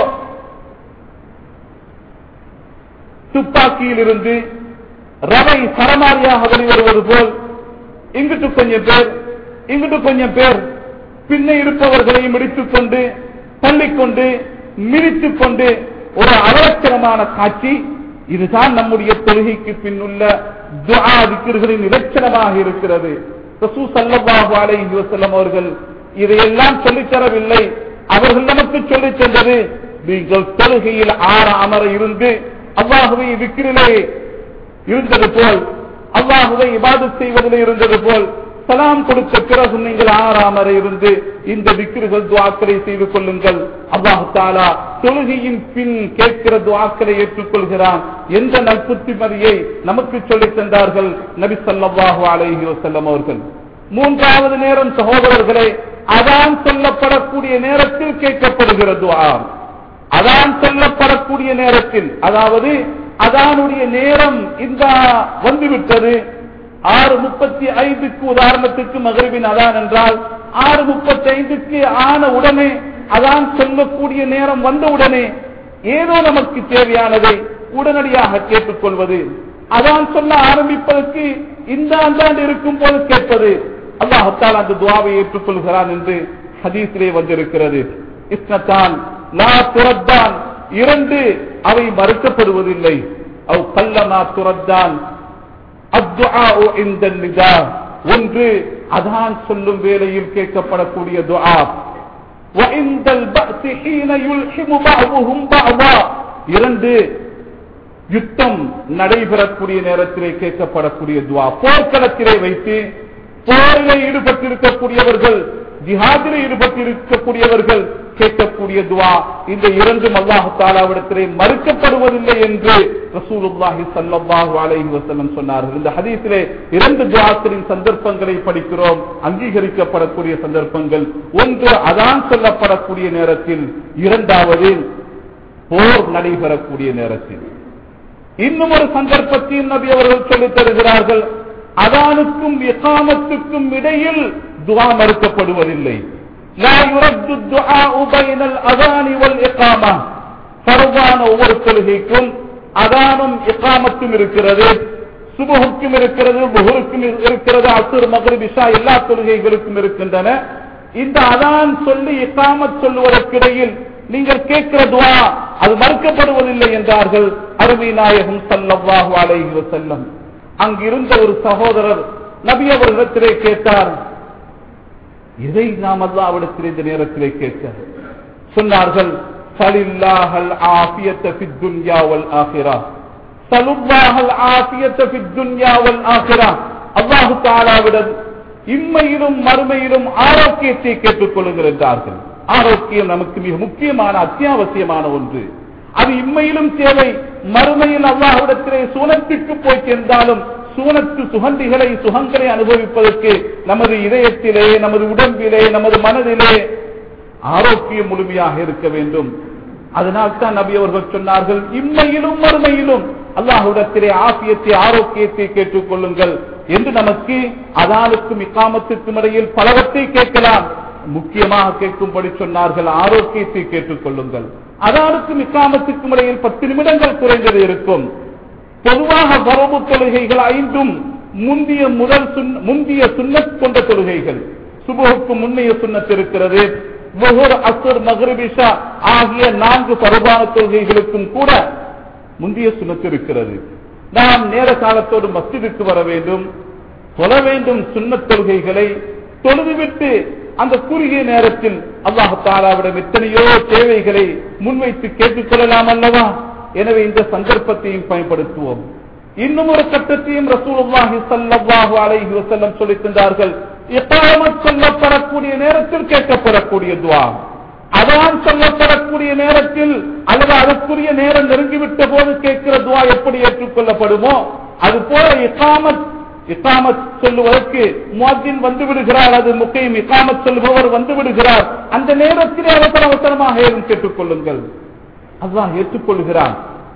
துப்பாக்கியில் இருந்து ரவை சரமாரியாக வெளிவருவது போல் இங்கிட்டு கொஞ்சம் பேர் இங்கிட்டு கொஞ்சம் பேர் பின்னே இருப்பவர்களையும் இடித்துக் கொண்டு தள்ளிக்கொண்டு மிதித்துக் கொண்டு ஒரு அலட்சணமான காட்சி இதுதான் நம்முடைய தொழுகைக்கு பின்னுள்ள துஆ திக்ர்களின் இலட்சணமாக இருக்கிறது ரசூ ஸல்லல்லாஹு அலைஹி வஸல்லம் அவர்கள் இதையெல்லாம் சொல்லித் தரவில்லை அவர்கள் நமக்கு சொல்லித் தந்தது நீங்கள் தொழுகையில் ஆற அமர இருந்து அல்லாஹுவை விக்கிரிலே இருந்தது போல் அல்லாஹுவை இபாதத் செய்வதில் இருந்தது போல் சலாம் கொடுத்த பிறகு நீங்கள் ஆறாமற இருந்து இந்த விக்கிர்கள் துவாக்களை செய்து கொள்ளுங்கள் அல்லாஹு தாலா தொழுகையின் பின் கேட்கிற துவாக்களை ஏற்றுக்கொள்கிறான் என்ற நற்புத்திமதியை நமக்கு சொல்லித் தந்தார்கள் நபி ஸல்லல்லாஹு அலைஹி வஸல்லம் அவர்கள் மூன்றாவது நேரம் சகோதரர்களே அதான் சொல்லப்படக்கூடிய நேரத்தில் கேட்கப்படுகிற துவா அதான் சொல்லப்படக்கூடிய நேரத்தில் அதாவது அதானுடைய நேரம் இந்த வந்துவிட்டது ஆறு முப்பத்தி ஐந்துக்கு உதாரணத்துக்கு மகரிபின் அதான் என்றால் ஆறு முப்பத்தி ஐந்துக்கு ஆன உடனே அதான் சொல்லக்கூடிய நேரம் வந்த உடனே ஏதோ நமக்கு தேவையானதை உடனடியாக கேட்டுக்கொள்வது அதான் சொல்ல ஆரம்பிப்பதற்கு இந்த அந்தாண்டு இருக்கும் போது கேட்பது அல்லாஹத்தால் அந்த துவாவை ஏற்றுக்கொள்கிறான் என்று ஹதீஸிலே வந்திருக்கிறது இஸ்னத்தான் லா துரத்தான் இரண்டு அவை மறுக்கப்படுவதில்லை அவ் கல்லமா துரத்தான் அத்துஆஉ இந்த நிதா ஒன்று அதான் சொல்லும் வேளையில் கேட்கப்படக்கூடிய துஆ وعند البأس حين يلحم بعضهم بعضا இரண்டு யுத்தம் நடைபெறக்கூடிய நேரத்திலே கேட்கப்படக்கூடிய துவா போர்க்களத்திலே வைத்து போரிலே ஈடுபட்டிருக்கக்கூடியவர்கள் ஜிஹாதிலே ஈடுபட்டிருக்கக்கூடியவர்கள் கேட்கக்கூடிய துவா இந்த இரண்டும் அல்லாஹு தாலாவிடத்திலே மறுக்கப்படுவதில்லை என்று ரசூலுல்லாஹி ஸல்லல்லாஹு அலைஹி வஸல்லம் சொன்னார்கள் இந்த ஹதீஸிலே இரண்டு துவாக்களின் சந்தர்ப்பங்களை படிக்கிறோம் அங்கீகரிக்கப்படக்கூடிய சந்தர்ப்பங்கள் ஒன்று அதான் சொல்லப்படக்கூடிய நேரத்தில் இரண்டாவது போர் நடைபெறக்கூடிய நேரத்தில் இன்னும் ஒரு சந்தர்ப்பத்தையும் நபி அவர்கள் சொல்லித் தருகிறார்கள் அதானுக்கும் இகாமத்துக்கும் இடையில் துவா மறுக்கப்படுவதில்லை لا يرد الدعاء بين الأذان والإقامة பரவான ஒவ்வொரு தொழுகைக்கும் அதானும் இகாமத்தும் இருக்கிறது சுபகுக்கும் இருக்கிறது புகருக்கும் இருக்கிறது அசுர் மகரிப் இஷா எல்லா தொழுகைகளுக்கும் இருக்கின்றன இந்த அதான் சொல்லி இக்காமத் சொல்லுவதற்கிடையில் நீங்கள் கேட்கிற துவா அது மறுக்கப்படுவதில்லை என்றார்கள் அருமை நாயகம் சல்லல்லாஹு அலைஹி வஸல்லம் அங்கிருந்த ஒரு சகோதரர் நபி அவர்களிடத்திலே கேட்டார் இதை நாம் அல்லாவிடத்திலே இந்த நேரத்திலே கேட்க சொன்னார்கள் சலில்லாஹல் ஆஃபியத்த ஃபித் துன்யா வல் ஆখিরা சலுல்லாஹல் ஆஃபியத்த ஃபித் துன்யா வல் ஆখিরা அல்லாஹ் தஆலாவிடம் இம்மையிலும் மறுமையிலும் ஆரோக்கியத்தை கேட்டுக் கொள்ளுங்கள் என்றார்கள் ஆரோக்கியம் நமக்கு மிக முக்கியமான அத்தியாவசியமான ஒன்று அது இம்மையிலும் தேவை மறுமையில் அல்லாஹ்விடத்திலே சூனத்திற்கு போய் சேர்ந்தாலும் சூனத்து சுகந்திகளை சுகங்களை அனுபவிப்பதற்கு நமது இதயத்திலே நமது உடம்பிலே நமது மனதிலே ஆரோக்கியம் முழுமையாக இருக்க வேண்டும் அதனால் தான் நபி அவர்கள் சொன்னார்கள் இம்மையிலும் மறுமையிலும் அல்லாஹுடத்திலே ஆசியத்தை ஆரோக்கியத்தை கேட்டுக் கொள்ளுங்கள் என்று நமக்கு அதானுக்கும் இக்காமத்திற்கும் இடையில் பலவற்றை கேட்கலாம் முக்கியமாக கேட்கும்படி சொன்னார்கள் ஆரோக்கியத்தை கேட்டுக் கொள்ளுங்கள் அதானுக்கும் இக்காமத்திற்கும் இடையில் பத்து நிமிடங்கள் குறைந்தது இருக்கும் பொதுவாக வரவு தொழுகைகள் ஐந்தும் முந்திய முதல் சுன்- முந்திய சுன்னத் கொண்ட தொழுகைகள் சுபுகுக்கு முன்னைய சுன்னத் இருக்கிறது முகர் அசுர் மகரிபிஷா ஆகிய நான்கு பருவான தொழுகைகளுக்கும் கூட முந்திய சுன்னத் இருக்கிறது நாம் நேர காலத்தோடு மஸ்ஜிதுக்கு வர வேண்டும் தொழ வேண்டும் சுன்னத் தொழுகைகளை தொழுதுவிட்டு அந்த குறுகிய நேரத்தில் அல்லாஹு தாலாவிடம் எத்தனையோ தேவைகளை முன்வைத்து கேட்டுக் கொள்ளலாம் அல்லவா எனவே இந்த சந்தர்ப்பத்தையும் பயன்படுத்துவோம் இன்னும் ஒரு கட்டத்தையும் ரசூலுல்லாஹி ஸல்லல்லாஹு அலைஹி வஸல்லம் சொல்லித் தந்தார்கள் இகாமத் சொல்லப்படக்கூடிய நேரத்தில் கேட்கப்படக்கூடிய துஆ அதான் சொல்லப்படக்கூடிய நேரத்தில் அல்லது அதற்குரிய நேரம் நெருங்கிவிட்ட போது கேட்கிற துவா எப்படி ஏற்றுக்கொள்ளப்படுமோ அது போல இகாமத் இகாமத் சொல்லுவதற்கு முஅத்தின் வந்து விடுகிறார் அது முக்கையும் இகாமத் சொல்லுபவர் வந்து விடுகிறார் அந்த நேரத்திலே அவசர அவசரமாக ஏதும் கேட்டுக்கொள்ளுங்கள் அல்லாஹ் ஏற்றுக்கொள்கிறான்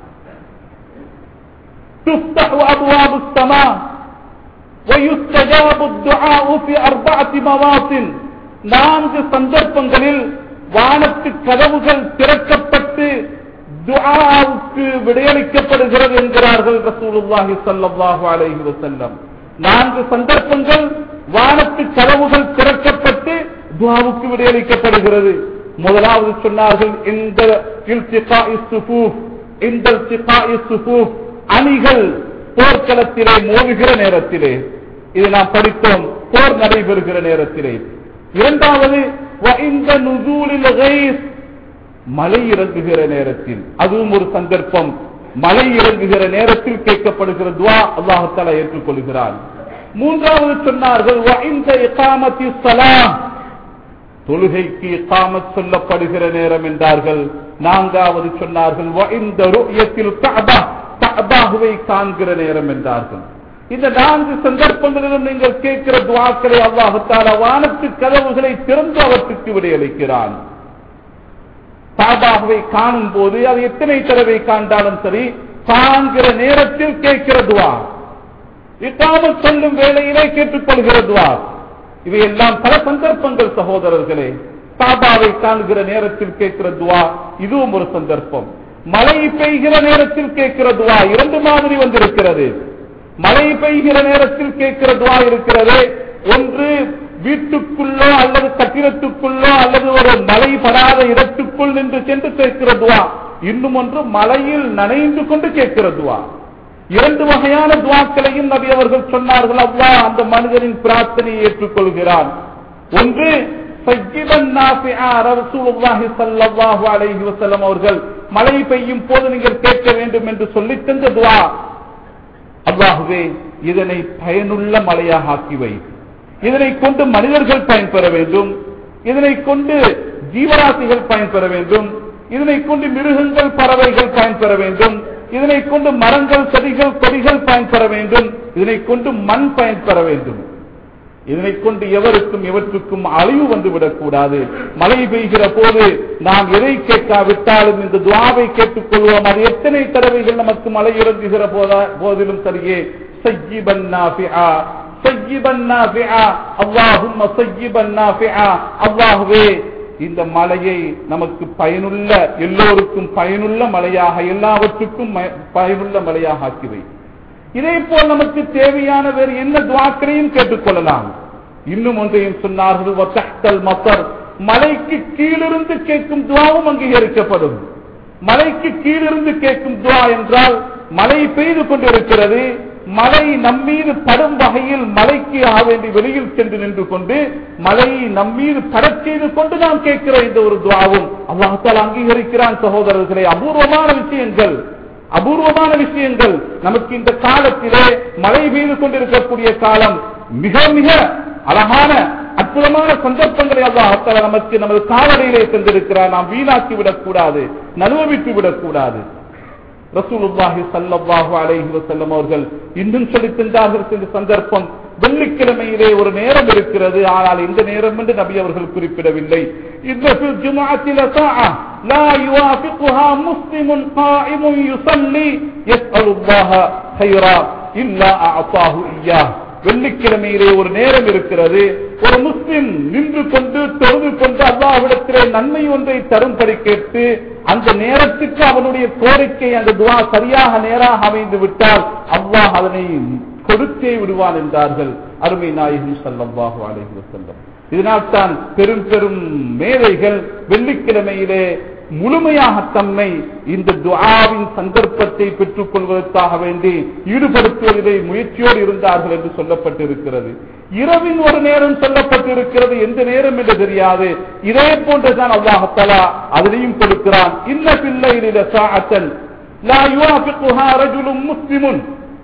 تفتح أبواب السماء ويستجاب الدعاء في أربعة مواطن நான்கு சந்தர்ப்பங்களில் வானத்து கதவுகள் திறக்கப்பட்டு துஆவுக்கு விடையளிக்கப்படுகிறது என்கிறார்கள் ரசூலுல்லாஹி ஸல்லல்லாஹு அலைஹி வஸல்லம் நான்கு சந்தர்ப்பங்கள் வானத்து கதவுகள் திறக்கப்பட்டு துஆவுக்கு விடையளிக்கப்படுகிறது முதலாவது சொன்னார்கள் இந்த இல்திகாஇ சுஃபூஃப் இந்த இல்திகாஇ சுஃபூஃப் அணிகள் போர்க்களத்திலே மோதுகிற நேரத்திலே இது நாம் படித்தோம் போர் நடைபெறுகிற நேரத்திலே இரண்டாவது وَعِنْدَ نُزُولِ الْغَيْثِ மழை இறங்குகிற நேரத்தில் அதுவும் ஒரு சந்தர்ப்பம் மழை இறங்குகிற நேரத்தில் கேட்கப்படுகிற துவா அல்லாஹு தஆலா ஏற்றுக்கொள்கிறான் மூன்றாவது சொன்னார்கள் وَعِنْدَ إِقَامَةِ الصَّلَاةِ தொழுகைக்கு இகாமத் சொல்லப்படுகிற நேரம் என்றார்கள் நான்காவது சொன்னார்கள் وَعِنْدَ رُؤْيَةِ الْكَعْبَةِ கஅபாவை காண்கிற நேரம் என்றார்கள் இந்த நான்கு சந்தர்ப்பங்களிலும் நீங்கள் கேட்கிற துவாக்களை அல்லாஹு தஆலா வானத்து கதவுகளை திறந்து அவற்றுக்கு விடையளிக்கிறான் காபாவை காணும் போது அது எத்தனை தடவை காண்டாலும் சரி காண்கிற நேரத்தில் கேட்கிற துவா இக்காமல் சொல்லும் வேளையிலே கேட்டுக்கொள்கிற துவா இவையெல்லாம் பல சந்தர்ப்பங்கள் சகோதரர்களே காபாவை காண்கிற நேரத்தில் கேட்கிற துவா இதுவும் ஒரு சந்தர்ப்பம் மழை பெய்கிற நேரத்தில் கேட்கிற துவா இரண்டு மாதிரி வந்திருக்கிறது மழை பெய்கிற நேரத்தில் கேட்கிற துவா இருக்கிறது ஒன்று வீட்டுக்குள்ளோ அல்லது கட்டிடத்துக்குள்ளோ அல்லது ஒரு மழை படாத இடத்துக்குள் நின்று சென்று கேட்கிற துவா இன்னும் ஒன்று மலையில் நனைந்து கொண்டு கேட்கிற துவா இரண்டு வகையான துவாக்களையும் நபி அவர்கள் சொன்னார்கள் அவ்வா அந்த மனிதனின் பிரார்த்தனையை ஏற்றுக்கொள்கிறான் ஒன்று சஜ்ஜிபன் நாஃபிஆ ரசூலுல்லாஹி ஸல்லல்லாஹு அலைஹி வஸல்லம் அவர்கள் மழை பெய்யும் போது நீங்கள் கேட்க வேண்டும் என்று சொல்லித் தந்த துவா அல்லாஹுவே இதனை பயனுள்ள மழையாக ஆக்கி வை இதனை கொண்டு மனிதர்கள் பயன்பெற வேண்டும் இதனை கொண்டு ஜீவராசிகள் பயன்பெற வேண்டும் இதனை கொண்டு மிருகங்கள் பறவைகள் பயன்பெற வேண்டும் இதனை கொண்டு மரங்கள் செடிகள் கொடிகள் பயன்பெற வேண்டும் இதனை கொண்டு மண் பயன்பெற வேண்டும் இதனை கொண்டு எவருக்கும் எவற்றுக்கும் அழிவு வந்துவிடக் கூடாது மழை பெய்கிற போது நாம் எதை கேட்காவிட்டாலும் இந்த துவாவை கேட்டுக் கொள்வோம் அது எத்தனை தடவைகள் நமக்கு மழை இறங்குகிற போதா- போதிலும் சரியே சஜ்ஜிபன் நாஃபிஆ சஜ்ஜிபன் நாஃபிஆ அல்லாஹும்ம சஜ்ஜிபன் நாஃபிஆ அல்லாஹுவே இந்த மலையை நமக்கு பயனுள்ள எல்லோருக்கும் பயனுள்ள மலையாக எல்லாவற்றுக்கும் ம- பயனுள்ள மலையாக ஆக்கிவை இதே போல் நமக்கு தேவையான வேறு என்ன துவாக்களையும் கேட்டுக்கொள்ளலாம் இன்னும் ஒன்றையும் சொன்னார்கள் வத்தஹ்தல் மத்தர் மலைக்கு கீழிருந்து கேட்கும் துவாவும் அங்கீகரிக்கப்படும் மலைக்கு கீழிருந்து கேட்கும் துவா என்றால் மழை பெய்து கொண்டிருக்கிறது மழை நம்மீது படும் வகையில் மலைக்கு ஆக வேண்டி வெளியில் சென்று நின்று கொண்டு மழையை நம்மீது படச் செய்து கொண்டு நாம் கேட்கிற இந்த ஒரு துவாவும் அல்லாஹால் அங்கீகரிக்கிறான் சகோதரர்களே அபூர்வமான விஷயங்கள் அபூர்வமான விஷயங்கள் நமக்கு இந்த காலத்திலே மழை பெய்து கொண்டிருக்கக்கூடிய காலம் மிக மிக அழகான அற்புதமான சந்தர்ப்பங்களை அல்லாஹ் நமக்கு நமது காவலையிலே தந்திருக்கிறார் நாம் வீணாக்கி விடக்கூடாது நழுவவிட்டு விடக்கூடாது ரசூலுல்லாஹி ஸல்லல்லாஹு அலைஹி வஸல்லம் அவர்கள் இன்னும் சொல்லித் தந்தார்கள் இந்த சந்தர்ப்பம் வெள்ளிக்கிழமையிலே ஒரு நேரம் இருக்கிறது ஆனால் இந்த நேரம் என்று நபி அவர்கள் குறிப்பிடவில்லை இந்த ஃபில் ஜும்ஆத்தி லஸாஅ லா யுவாஃபிகுஹா முஸ்லிமுன் காயிமுன் யுஸல்லி யஸ்அலுல்லாஹ கைரா இல்லா அஅதாஹு இய்யாஹ் வெள்ளிக்கிழமையிலே ஒரு நேரம் இருக்கிறது ஒரு முஸ்லிம் நின்று கொண்டு தொழுது கொண்டு அல்லாஹ்விடத்திலே நன்மை ஒன்றை தரும்படி கேட்டு அந்த நேரத்துக்கு அவனுடைய கோரிக்கை அந்த துவா சரியாக நேராக அமைந்து விட்டால் அல்லாஹ் அதனை கொடுத்தே விடுவான் என்றார்கள் அருமை நாயகம் சல்லல்லாஹு அலைஹி வஸல்லம் இதனால் தான் பெரும் பெரும் மேதைகள் வெள்ளிக்கிழமையிலே முழுமையாக தம்மை இந்த துஆவின் சந்தர்ப்பத்தை பெற்றுக் கொள்வதற்காக வேண்டி ஈடுபடுத்துவதிலே முயற்சியோடு இருந்தார்கள் என்று சொல்லப்பட்டிருக்கிறது இரவின் ஒரு நேரம் சொல்லப்பட்டிருக்கிறது எந்த நேரம் என்று தெரியாது இதே போன்றுதான் அல்லாஹலா அதனையும் கொடுக்கிறான் இன்ன பிள்ளையில சாத்தன் லா யுவாஃபிகுஹா ரஜுலும் முஸ்லிமுன்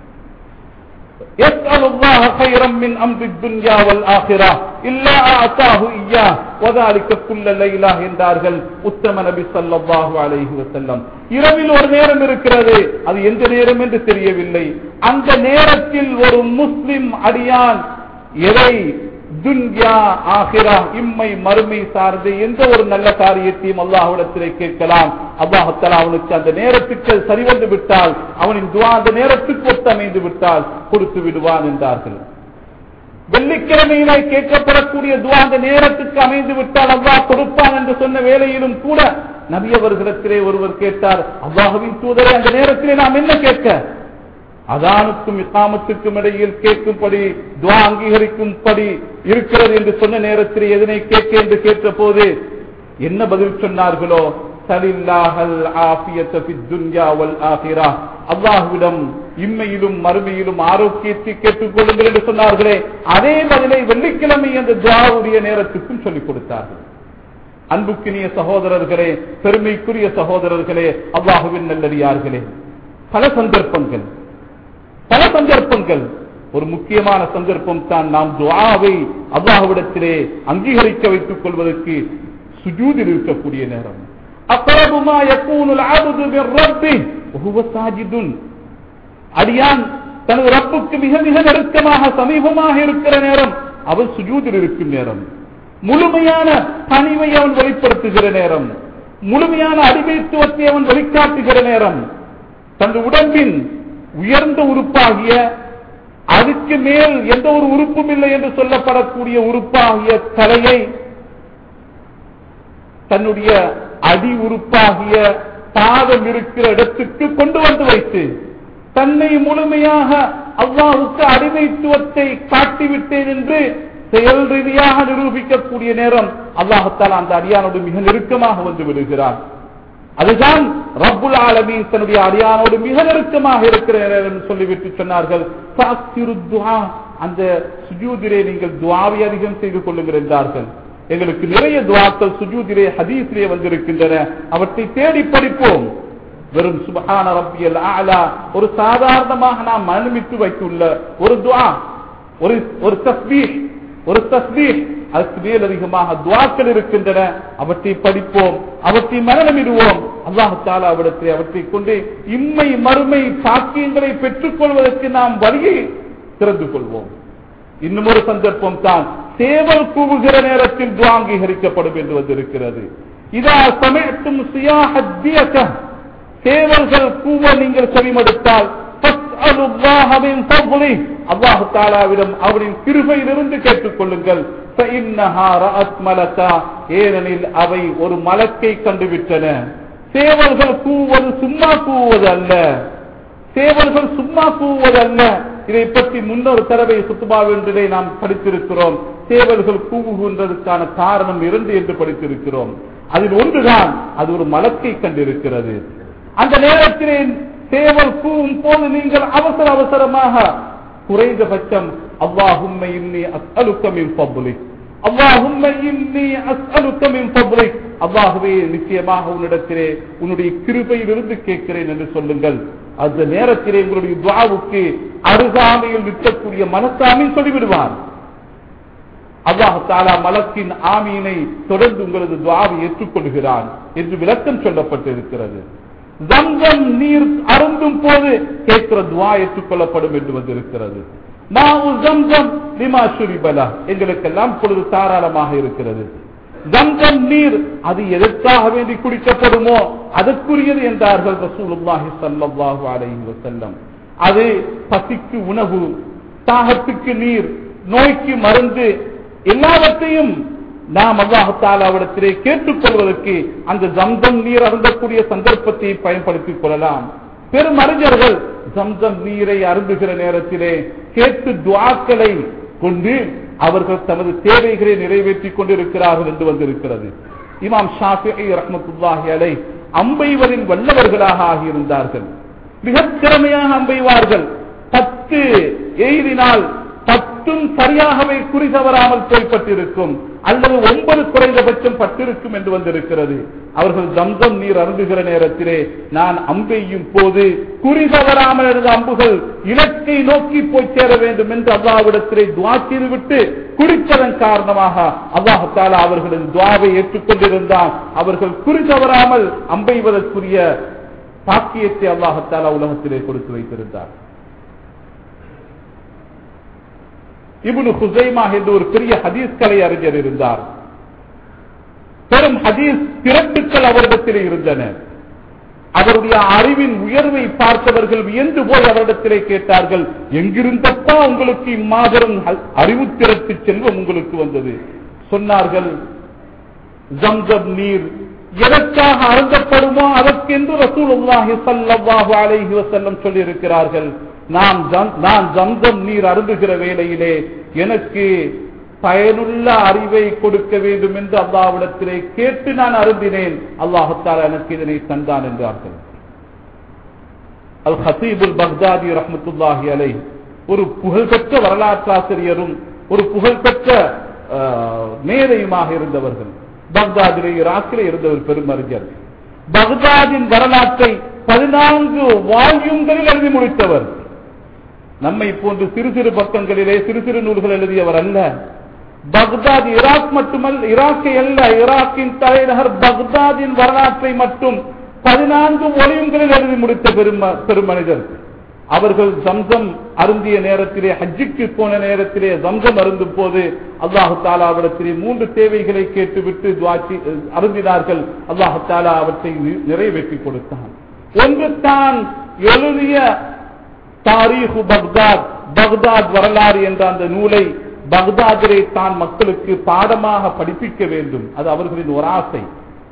يسأل الله خيرا من أمر الدنيا والآخرة إلا أعطاه إياه وذلك كل ليلة என்றார்கள் உத்தம நபி ஸல்லல்லாஹு அலைஹி வஸல்லம் இரவில் ஒரு நேரம் இருக்கிறது அது எந்த நேரம் என்று தெரியவில்லை அந்த நேரத்தில் ஒரு முஸ்லிம் அடியான் எதை துன்யா ஆகிரா இம்மை மறுமை சார்ந்து எந்த ஒரு நல்ல காரியத்தையும் அல்லாஹ்விடத்திலே கேட்கலாம் அல்லாஹத்தலா அவனுக்கு அந்த நேரத்துக்கு சரி வந்து விட்டால் அவனின் துவா அந்த நேரத்துக்கு ஒத்து அமைந்து விட்டால் கொடுத்து விடுவான் என்றார்கள் வெள்ளிக்கிழமையிலே கேட்கப்படக்கூடிய துவா அந்த நேரத்துக்கு அமைந்து விட்டால் அல்லாஹ் கொடுப்பான் என்று சொன்ன வேளையிலும் கூட நபியவர்களிடத்திலே ஒருவர் கேட்டார் அல்லாஹுவின் தூதரை அந்த நேரத்திலே நாம் என்ன கேட்க அதானுக்கும் இஸ்லாமத்துக்கும் இடையில் கேட்கும்படி துவா அங்கீகரிக்கும்படி இருக்கிறது என்று சொன்ன நேரத்தில் எதனை கேட்க என்று கேட்ட போது என்ன பதில் சொன்னார்களோ சலில்லாஹல் ஆஃபியத்த ஃபித் துன்யா வல் ஆகிரா அல்லாஹ்விடம் இம்மையிலும் மறுமையிலும் ஆரோக்கியத்தை கேட்டுக் கொள்ளுங்கள் என்று சொன்னார்களே அதே பதிலை வெள்ளிக்கிழமை அந்த துவாவுடைய நேரத்துக்கும் சொல்லிக் கொடுத்தார்கள் அன்புக்கினிய சகோதரர்களே பெருமைக்குரிய சகோதரர்களே அல்லாஹுவின் நல்லடியார்களே பல சந்தர்ப்பங்கள் பல சந்தர்ப்பங்கள் ஒரு முக்கியமான சந்தர்ப்பம் தான் நாம் துவாவை அல்லாஹ்விடத்திலே அங்கீகரிக்க வைத்துக் கொள்வதற்கு சுஜூதில் இருக்கக்கூடிய நேரம் அக்கரபுமா யக்கூனுல் ஆபுது மிர் ரப்பி வஹுவ சாஜிதுன் அடியான் தனது ரப்புக்கு மிக மிக நெருக்கமாக சமீபமாக இருக்கிற நேரம் அவன் சுஜூதில் இருக்கும் நேரம் முழுமையான பணிவை அவன் வெளிப்படுத்துகிற நேரம் முழுமையான அடிமைத்துவத்தை அவன் வெளிக்காட்டுகிற நேரம் தனது உடம்பின் உயர்ந்த உறுப்பாகிய அதுக்கு மேல் எந்த ஒரு உறுப்பும் இல்லை என்று சொல்லப்படக்கூடிய உறுப்பாகிய தலையை தன்னுடைய அடி உறுப்பாகிய பாதம் இருக்கிற இடத்துக்கு கொண்டு வந்து வைத்து தன்னை முழுமையாக அல்லாஹுக்கு அடிமைத்துவத்தை காட்டிவிட்டேன் என்று செயல் ரீதியாக நிரூபிக்கக்கூடிய நேரம் அல்லாஹத்தால் அந்த அடியானோடு மிக நெருக்கமாக வந்து விடுகிறார் அதுதான் ரப்புல் ஆலமீன் தன்னுடைய அடியானோடு மிக நெருக்கமாக இருக்கிற நேரம் சொல்லிவிட்டு சொன்னார்கள் "ஃபஅக்திரு துஆ." அந்த சுஜூதிலே நீங்கள் துவாவை அதிகம் செய்து கொள்ளுங்கள் என்றார்கள் எங்களுக்கு நிறைய துவாக்கள் சுஜூதிலே ஹதீஸிலே வந்திருக்கின்றன அவற்றை தேடி படிப்போம் வெறும் சுபஹான ரப்பியல் ஆலா ஒரு சாதாரணமாக நாம் மனுமித்து வைத்துள்ள ஒரு துவா ஒரு ஒரு தஸ்பீஹ் ஒரு தஸ்பீஹ் அதற்கு மேல் அதிகமாக துவாக்கள் இருக்கின்றன அவற்றை படிப்போம் அவற்றை மரணமிடுவோம் அல்லாஹு தாலா அவிடத்தை அவற்றை கொண்டு இம்மை மறுமை பாக்கியங்களை பெற்றுக் கொள்வதற்கு நாம் வழியை திறந்து கொள்வோம் இன்னும் ஒரு சந்தர்ப்பம் தான் சேவல் கூவுகிற நேரத்தில் துவா அங்கீகரிக்கப்படும் என்று வந்திருக்கிறது இதா சமயத்தும் சியாஹத்தியக சேவல்கள் கூவ நீங்கள் செவிமடுத்தால் அல்லாஹு தாலாவிடம் அவரின் கிருபையிலிருந்து கேட்டுக் கொள்ளுங்கள் ஏனெனில் அவை ஒரு மலக்கை கண்டுவிட்டன சேவல்கள் கூவது சும்மா கூவது அல்ல சேவல்கள் சும்மா கூவது அல்ல இதை பற்றி முன்னொரு தடவை சுத்துபாவென்றதை நாம் படித்திருக்கிறோம் சேவல்கள் கூவுகின்றதுக்கான காரணம் இரண்டு என்று படித்திருக்கிறோம் அதில் ஒன்றுதான் அது ஒரு மலக்கை கண்டிருக்கிறது அந்த நேரத்திலே சேவல் கூவும் போது நீங்கள் அவசர அவசரமாக குறைந்தபட்சம் அல்லாஹும்ம இன்னி அஸ்அலுக்க மின் ஃபضلிக் அல்லாஹும்ம இன்னி அஸ்அலுக்க மின் ஃபضلிக் அல்லாஹ்வே நிச்சயமாக உன்னிடத்திலே உன்னுடைய கிருபையிலிருந்து கேட்கிறேன் என்று சொல்லுங்கள் அந்த நேரத்திலே உங்களுடைய துவாவுக்கு அருகாமையில் நிற்கக்கூடிய மனசாமி சொல்லிவிடுவார் அல்லாஹ் தாலா மலக்கின் ஆமீனை தொடர்ந்து உங்களது துவாவை ஏற்றுக்கொள்கிறான் என்று விளக்கம் சொல்லப்பட்டிருக்கிறது ஜம்சம் நீர் அருந்தும் போது கேட்கிற துவா ஏற்றுக்கொள்ளப்படும் என்று வந்திருக்கிறது மாவு ஜம்சம் லிமா சுரிபலா எங்களுக்கெல்லாம் பொழுது தாராளமாக இருக்கிறது ஜம்சம் நீர் அது எதற்காக வேண்டி குடிக்கப்படுமோ அதற்குரியது என்றார்கள் ரசூலுல்லாஹி ஸல்லல்லாஹு அலைஹி வஸல்லம் அது பசிக்கு உணவு தாகத்துக்கு நீர் நோய்க்கு மருந்து எல்லாவற்றையும் நாம் அல்லாஹாலாவிடத்திலே கேட்டுக்கொள்வதற்கு அந்த ஜம்சம் நீர் அருந்தக்கூடிய சந்தர்ப்பத்தை பயன்படுத்திக் கொள்ளலாம் பெரும் அறிஞர்கள் ஜம்சம் நீரை அருந்துகிற நேரத்திலே கேட்டு துவாக்களை கொண்டு அவர்கள் தமது தேவைகளை நிறைவேற்றிக் கொண்டிருக்கிறார்கள் என்று வந்திருக்கிறது இமாம் ஷாஃபி ரஹமத்துல்லாஹி அலை அம்பைவரின் வல்லவர்களாக ஆகியிருந்தார்கள் மிகத் திறமையாக அம்பைவார்கள் பத்து எய்தினால் பத்தும் சரியாகவே குறி தவறாமல் போய்பட்டிருக்கும் அல்லது ஒன்பது குறைந்தபட்சம் பட்டிருக்கும் என்று வந்திருக்கிறது அவர்கள் தம்சம் நீர் அருந்துகிற நேரத்திலே நான் அம்பெய்யும் போது குறி தவறாமல் இருந்த அம்புகள் இலக்கை நோக்கி போய் சேர வேண்டும் என்று அல்லாவிடத்திலே துவா செய்துவிட்டு குடித்ததன் காரணமாக அல்லாஹால அவர்களின் துவாவை ஏற்றுக்கொண்டிருந்தால் அவர்கள் குறி தவறாமல் அம்பெய்வதற்குரிய பாக்கியத்தை அல்லாஹத்தாலா உலகத்திலே கொடுத்து வைத்திருந்தார் இபுனு ஹுசைமா என்று ஒரு பெரிய ஹதீஸ் கலை அறிஞர் இருந்தார் பெரும் ஹதீஸ் திரட்டுக்கள் அவரிடத்தில் இருந்தன அவருடைய அறிவின் உயர்வை பார்த்தவர்கள் வியந்து போய் அவரிடத்திலே கேட்டார்கள் எங்கிருந்தப்பா உங்களுக்கு இம்மாபெரும் அறிவு திரட்டு செல்வம் உங்களுக்கு வந்தது சொன்னார்கள் ஜம்சம் நீர் எதற்காக அருந்தப்படுமோ அதற்கென்று ரசூலுல்லாஹி ஸல்லல்லாஹு அலைஹி வஸல்லம் சொல்லி இருக்கிறார்கள் நான் நான் ஜம்சம் நீர் அருந்துகிற வேளையிலே எனக்கு பயனுள்ள அறிவை கொடுக்க வேண்டும் என்று அல்லாவிடத்திலே கேட்டு நான் அருந்தினேன் அல்லாஹத்தால் எனக்கு இதனை தந்தான் என்றார்கள் அல் ஹசீபுல் பக்தாதி ரஹமத்துல்லாஹி அலை ஒரு புகழ்பெற்ற வரலாற்றாசிரியரும் ஒரு புகழ்பெற்ற மேதையுமாக இருந்தவர்கள் பக்தாதிலே ஈராக்கிலே இருந்தவர் பெருமறிஞர் பக்தாதின் வரலாற்றை பதினான்கு வால்யூம்களில் எழுதி முடித்தவர் நம்மை போன்று சிறு சிறு பக்கங்களிலே சிறு சிறு நூல்கள் எழுதியவர் அல்ல பக்தாத் ஈராக் மட்டுமல்ல ஈராக்கை அல்ல ஈராக்கின் தலைநகர் பக்தாதின் வரலாற்றை மட்டும் பதினான்கு ஒளியங்களில் எழுதி முடித்த பெரும் பெருமனிதர் அவர்கள் ஜம்சம் அருந்திய நேரத்திலே ஹஜ்ஜிக்கு போன நேரத்திலே ஜம்சம் அருந்தும் போது அல்லாஹு தாலாவிடத்திலே மூன்று தேவைகளை கேட்டுவிட்டு துவாச்சி அருந்தினார்கள் அல்லாஹு தாலா அவற்றை நிறைவேற்றி கொடுத்தான் ஒன்று தான் எழுதிய தாரீஹு பக்தாத் பக்தாத் வரலாறு என்ற அந்த நூலை பக்தாதிலே தான் மக்களுக்கு பாடமாக படிப்பிக்க வேண்டும் அது அவர்களின் ஒரு ஆசை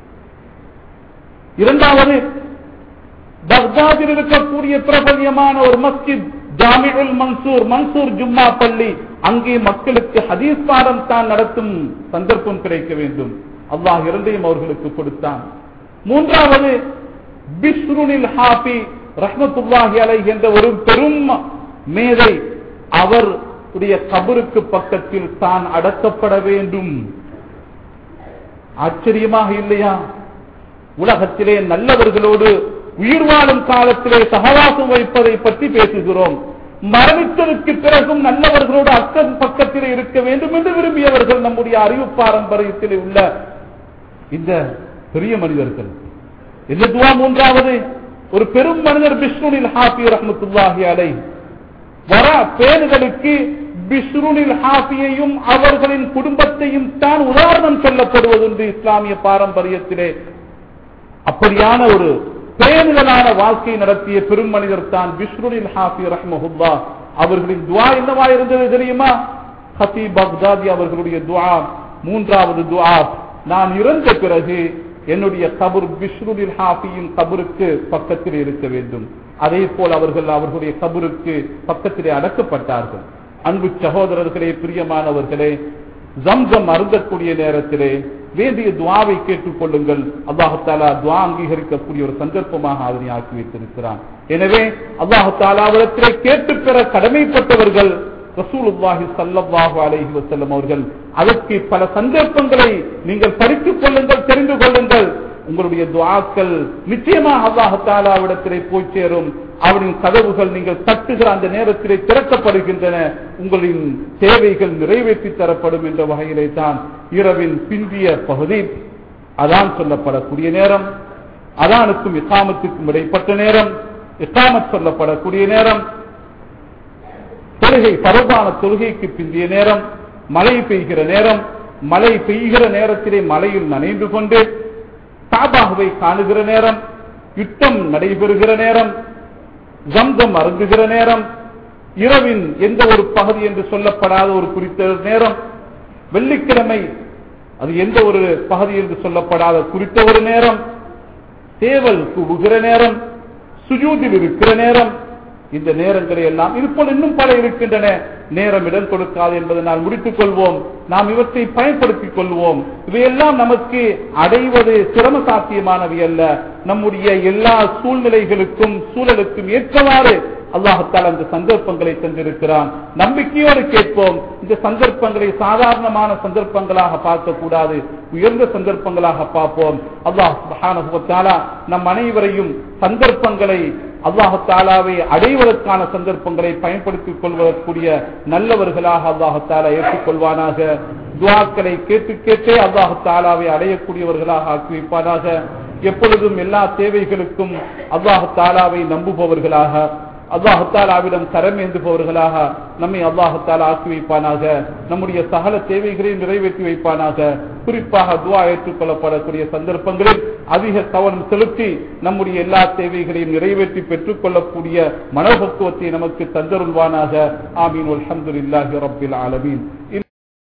இரண்டாவது பக்தாதில் இருக்கக்கூடிய பிரபல்யமான ஒரு மஸ்ஜித் ஜாமிஉல் மன்சூர் மன்சூர் ஜும்மா பள்ளி அங்கே மக்களுக்கு ஹதீஸ் பாடம் தான் நடத்தும் சந்தர்ப்பம் கிடைக்க வேண்டும் அல்லாஹ் இரண்டையும் அவர்களுக்கு கொடுத்தான் மூன்றாவது பிஸ்ருனில் ஹாபி ரஹ்மத்துல்லாஹி அலை என்ற ஒரு பெரும் மேதை அவருடைய கபருக்கு பக்கத்தில் தான் அடக்கப்பட வேண்டும் ஆச்சரியமாக இல்லையா உலகத்திலே நல்லவர்களோடு உயிர் வாழும் காலத்திலே சகவாசம் வைப்பதை பற்றி பேசுகிறோம் மரணித்ததற்கு பிறகும் நல்லவர்களோடு அக்கம் பக்கத்திலே இருக்க வேண்டும் என்று விரும்பியவர்கள் நம்முடைய அறிவு பாரம்பரியத்திலே உள்ள இந்த பெரிய மனிதர்கள் என்ன துவா மூன்றாவது ஒரு பெரும் மனிதர் பிஷ்ணுனில் ஹாபி ரஹமத்துல்லாஹி அலை வர பேணுதலுக்கு பிஷ்ருனில் ஹாபியையும் அவர்களின் குடும்பத்தையும் தான் உதாரணம் சொல்லப்படுவதுண்டு இஸ்லாமிய பாரம்பரியத்திலே அப்படியான ஒரு பேணுதலான வாழ்க்கை நடத்திய பெரும் மனிதர் தான் பிஷ்ருனில் ஹாபி ரஹ்மஹுல்லா அவர்களின் துவா என்னவா இருந்தது தெரியுமா ஹபி பக்தாதி அவர்களுடைய துவா மூன்றாவது துவா நான் இறந்த பிறகு என்னுடைய கபர் பிஷ்ருனில் ஹாபியின் கபருக்கு பக்கத்தில் இருக்க வேண்டும் அதே போல் அவர்கள் அவர்களுடைய கபருக்கு பக்கத்திலே அடக்கப்பட்டார்கள் அன்பு சகோதரர்களே பிரியமானவர்களே ஜம்சம் அருந்தக்கூடிய நேரத்திலே வேண்டிய துவாவை கேட்டுக் கொள்ளுங்கள் அல்லாஹாலா துவா அங்கீகரிக்கக்கூடிய ஒரு சந்தர்ப்பமாக அதனை ஆக்கி வைத்திருக்கிறான் எனவே அல்லாஹாலாவிடத்திலே கேட்டு பெற கடமைப்பட்டவர்கள் ரசூலுல்லாஹி சல்லல்லாஹு அலைஹி வஸல்லம் அவர்கள் அதற்கு பல சந்தர்ப்பங்களை நீங்கள் படித்துக் கொள்ளுங்கள் தெரிந்து கொள்ளுங்கள் உங்களுடைய துவாக்கள் நிச்சயமாக அல்லாஹாலாவிடத்திலே போய் சேரும் அவனின் கதவுகள் நீங்கள் தட்டுகிற அந்த நேரத்திலே திறக்கப்படுகின்றன உங்களின் தேவைகள் நிறைவேற்றி தரப்படும் என்ற வகையிலே தான் இரவின் பிந்திய பகுதி அதான் சொல்லப்படக்கூடிய நேரம் அதானுக்கும் இஸ்லாமத்துக்கும் இடைப்பட்ட நேரம் இஸ்லாமத் சொல்லப்படக்கூடிய நேரம் தொழுகை பரவான தொழுகைக்கு பிந்திய நேரம் மழை பெய்கிற நேரம் மழை பெய்கிற நேரத்திலே மழையில் நனைந்து கொண்டு சாபாகுவை காணுகிற நேரம் யுத்தம் நடைபெறுகிற நேரம் ஜம்தம் அருந்துகிற நேரம் இரவின் எந்த ஒரு பகுதி என்று சொல்லப்படாத ஒரு குறித்த நேரம் வெள்ளிக்கிழமை அது எந்த ஒரு பகுதி என்று சொல்லப்படாத குறித்த ஒரு நேரம் சேவல் கூவுகிற நேரம் சுஜூதில் இருக்கிற நேரம் இந்த நேரங்களை எல்லாம் இது போல இன்னும் பல இருக்கின்றன நேரம் இடம் கொடுக்காது என்பதை நான் முடித்துக் கொள்வோம் நாம் இவற்றை பயன்படுத்திக் கொள்வோம் இவையெல்லாம் நமக்கு அடைவது சிரம சாத்தியமானவை அல்ல நம்முடைய எல்லா சூழ்நிலைகளுக்கும் சூழலுக்கும் ஏற்றவாறு அல்லாஹத்தால் அந்த சந்தர்ப்பங்களை தந்திருக்கிறான் நம்பிக்கையோடு கேட்போம் இந்த சந்தர்ப்பங்களை சாதாரணமான சந்தர்ப்பங்களாக பார்க்கக்கூடாது உயர்ந்த சந்தர்ப்பங்களாக பார்ப்போம் அல்லாஹ் நம் அனைவரையும் சந்தர்ப்பங்களை அல்லாஹாலாவை அடைவதற்கான சந்தர்ப்பங்களை பயன்படுத்திக் கொள்வதற்குரிய நல்லவர்களாக அல்லாஹாலா ஏற்றுக்கொள்வானாக துவாக்களை கேட்டு கேட்டே அல்லாஹாலாவை அடையக்கூடியவர்களாக ஆக்கி வைப்பானாக எப்பொழுதும் எல்லா தேவைகளுக்கும் அல்லாஹாலாவை நம்புபவர்களாக அல்லாஹாலாவிடம் தரமேந்துபவர்களாக நம்மை அல்லாஹாலா ஆக்கி வைப்பானாக நம்முடைய சகல தேவைகளை நிறைவேற்றி வைப்பானாக குறிப்பாக துவா ஏற்றுக்கொள்ளப்படக்கூடிய சந்தர்ப்பங்களில் அதிக கவனம் செலுத்தி நம்முடைய எல்லா தேவைகளையும் நிறைவேற்றி பெற்றுக் கொள்ளக்கூடிய மனோபக்குவத்தை நமக்கு தந்தருள்வானாக ஆமீன் அல்ஹம்துலில்லாஹி ரப்பில் ஆலமீன்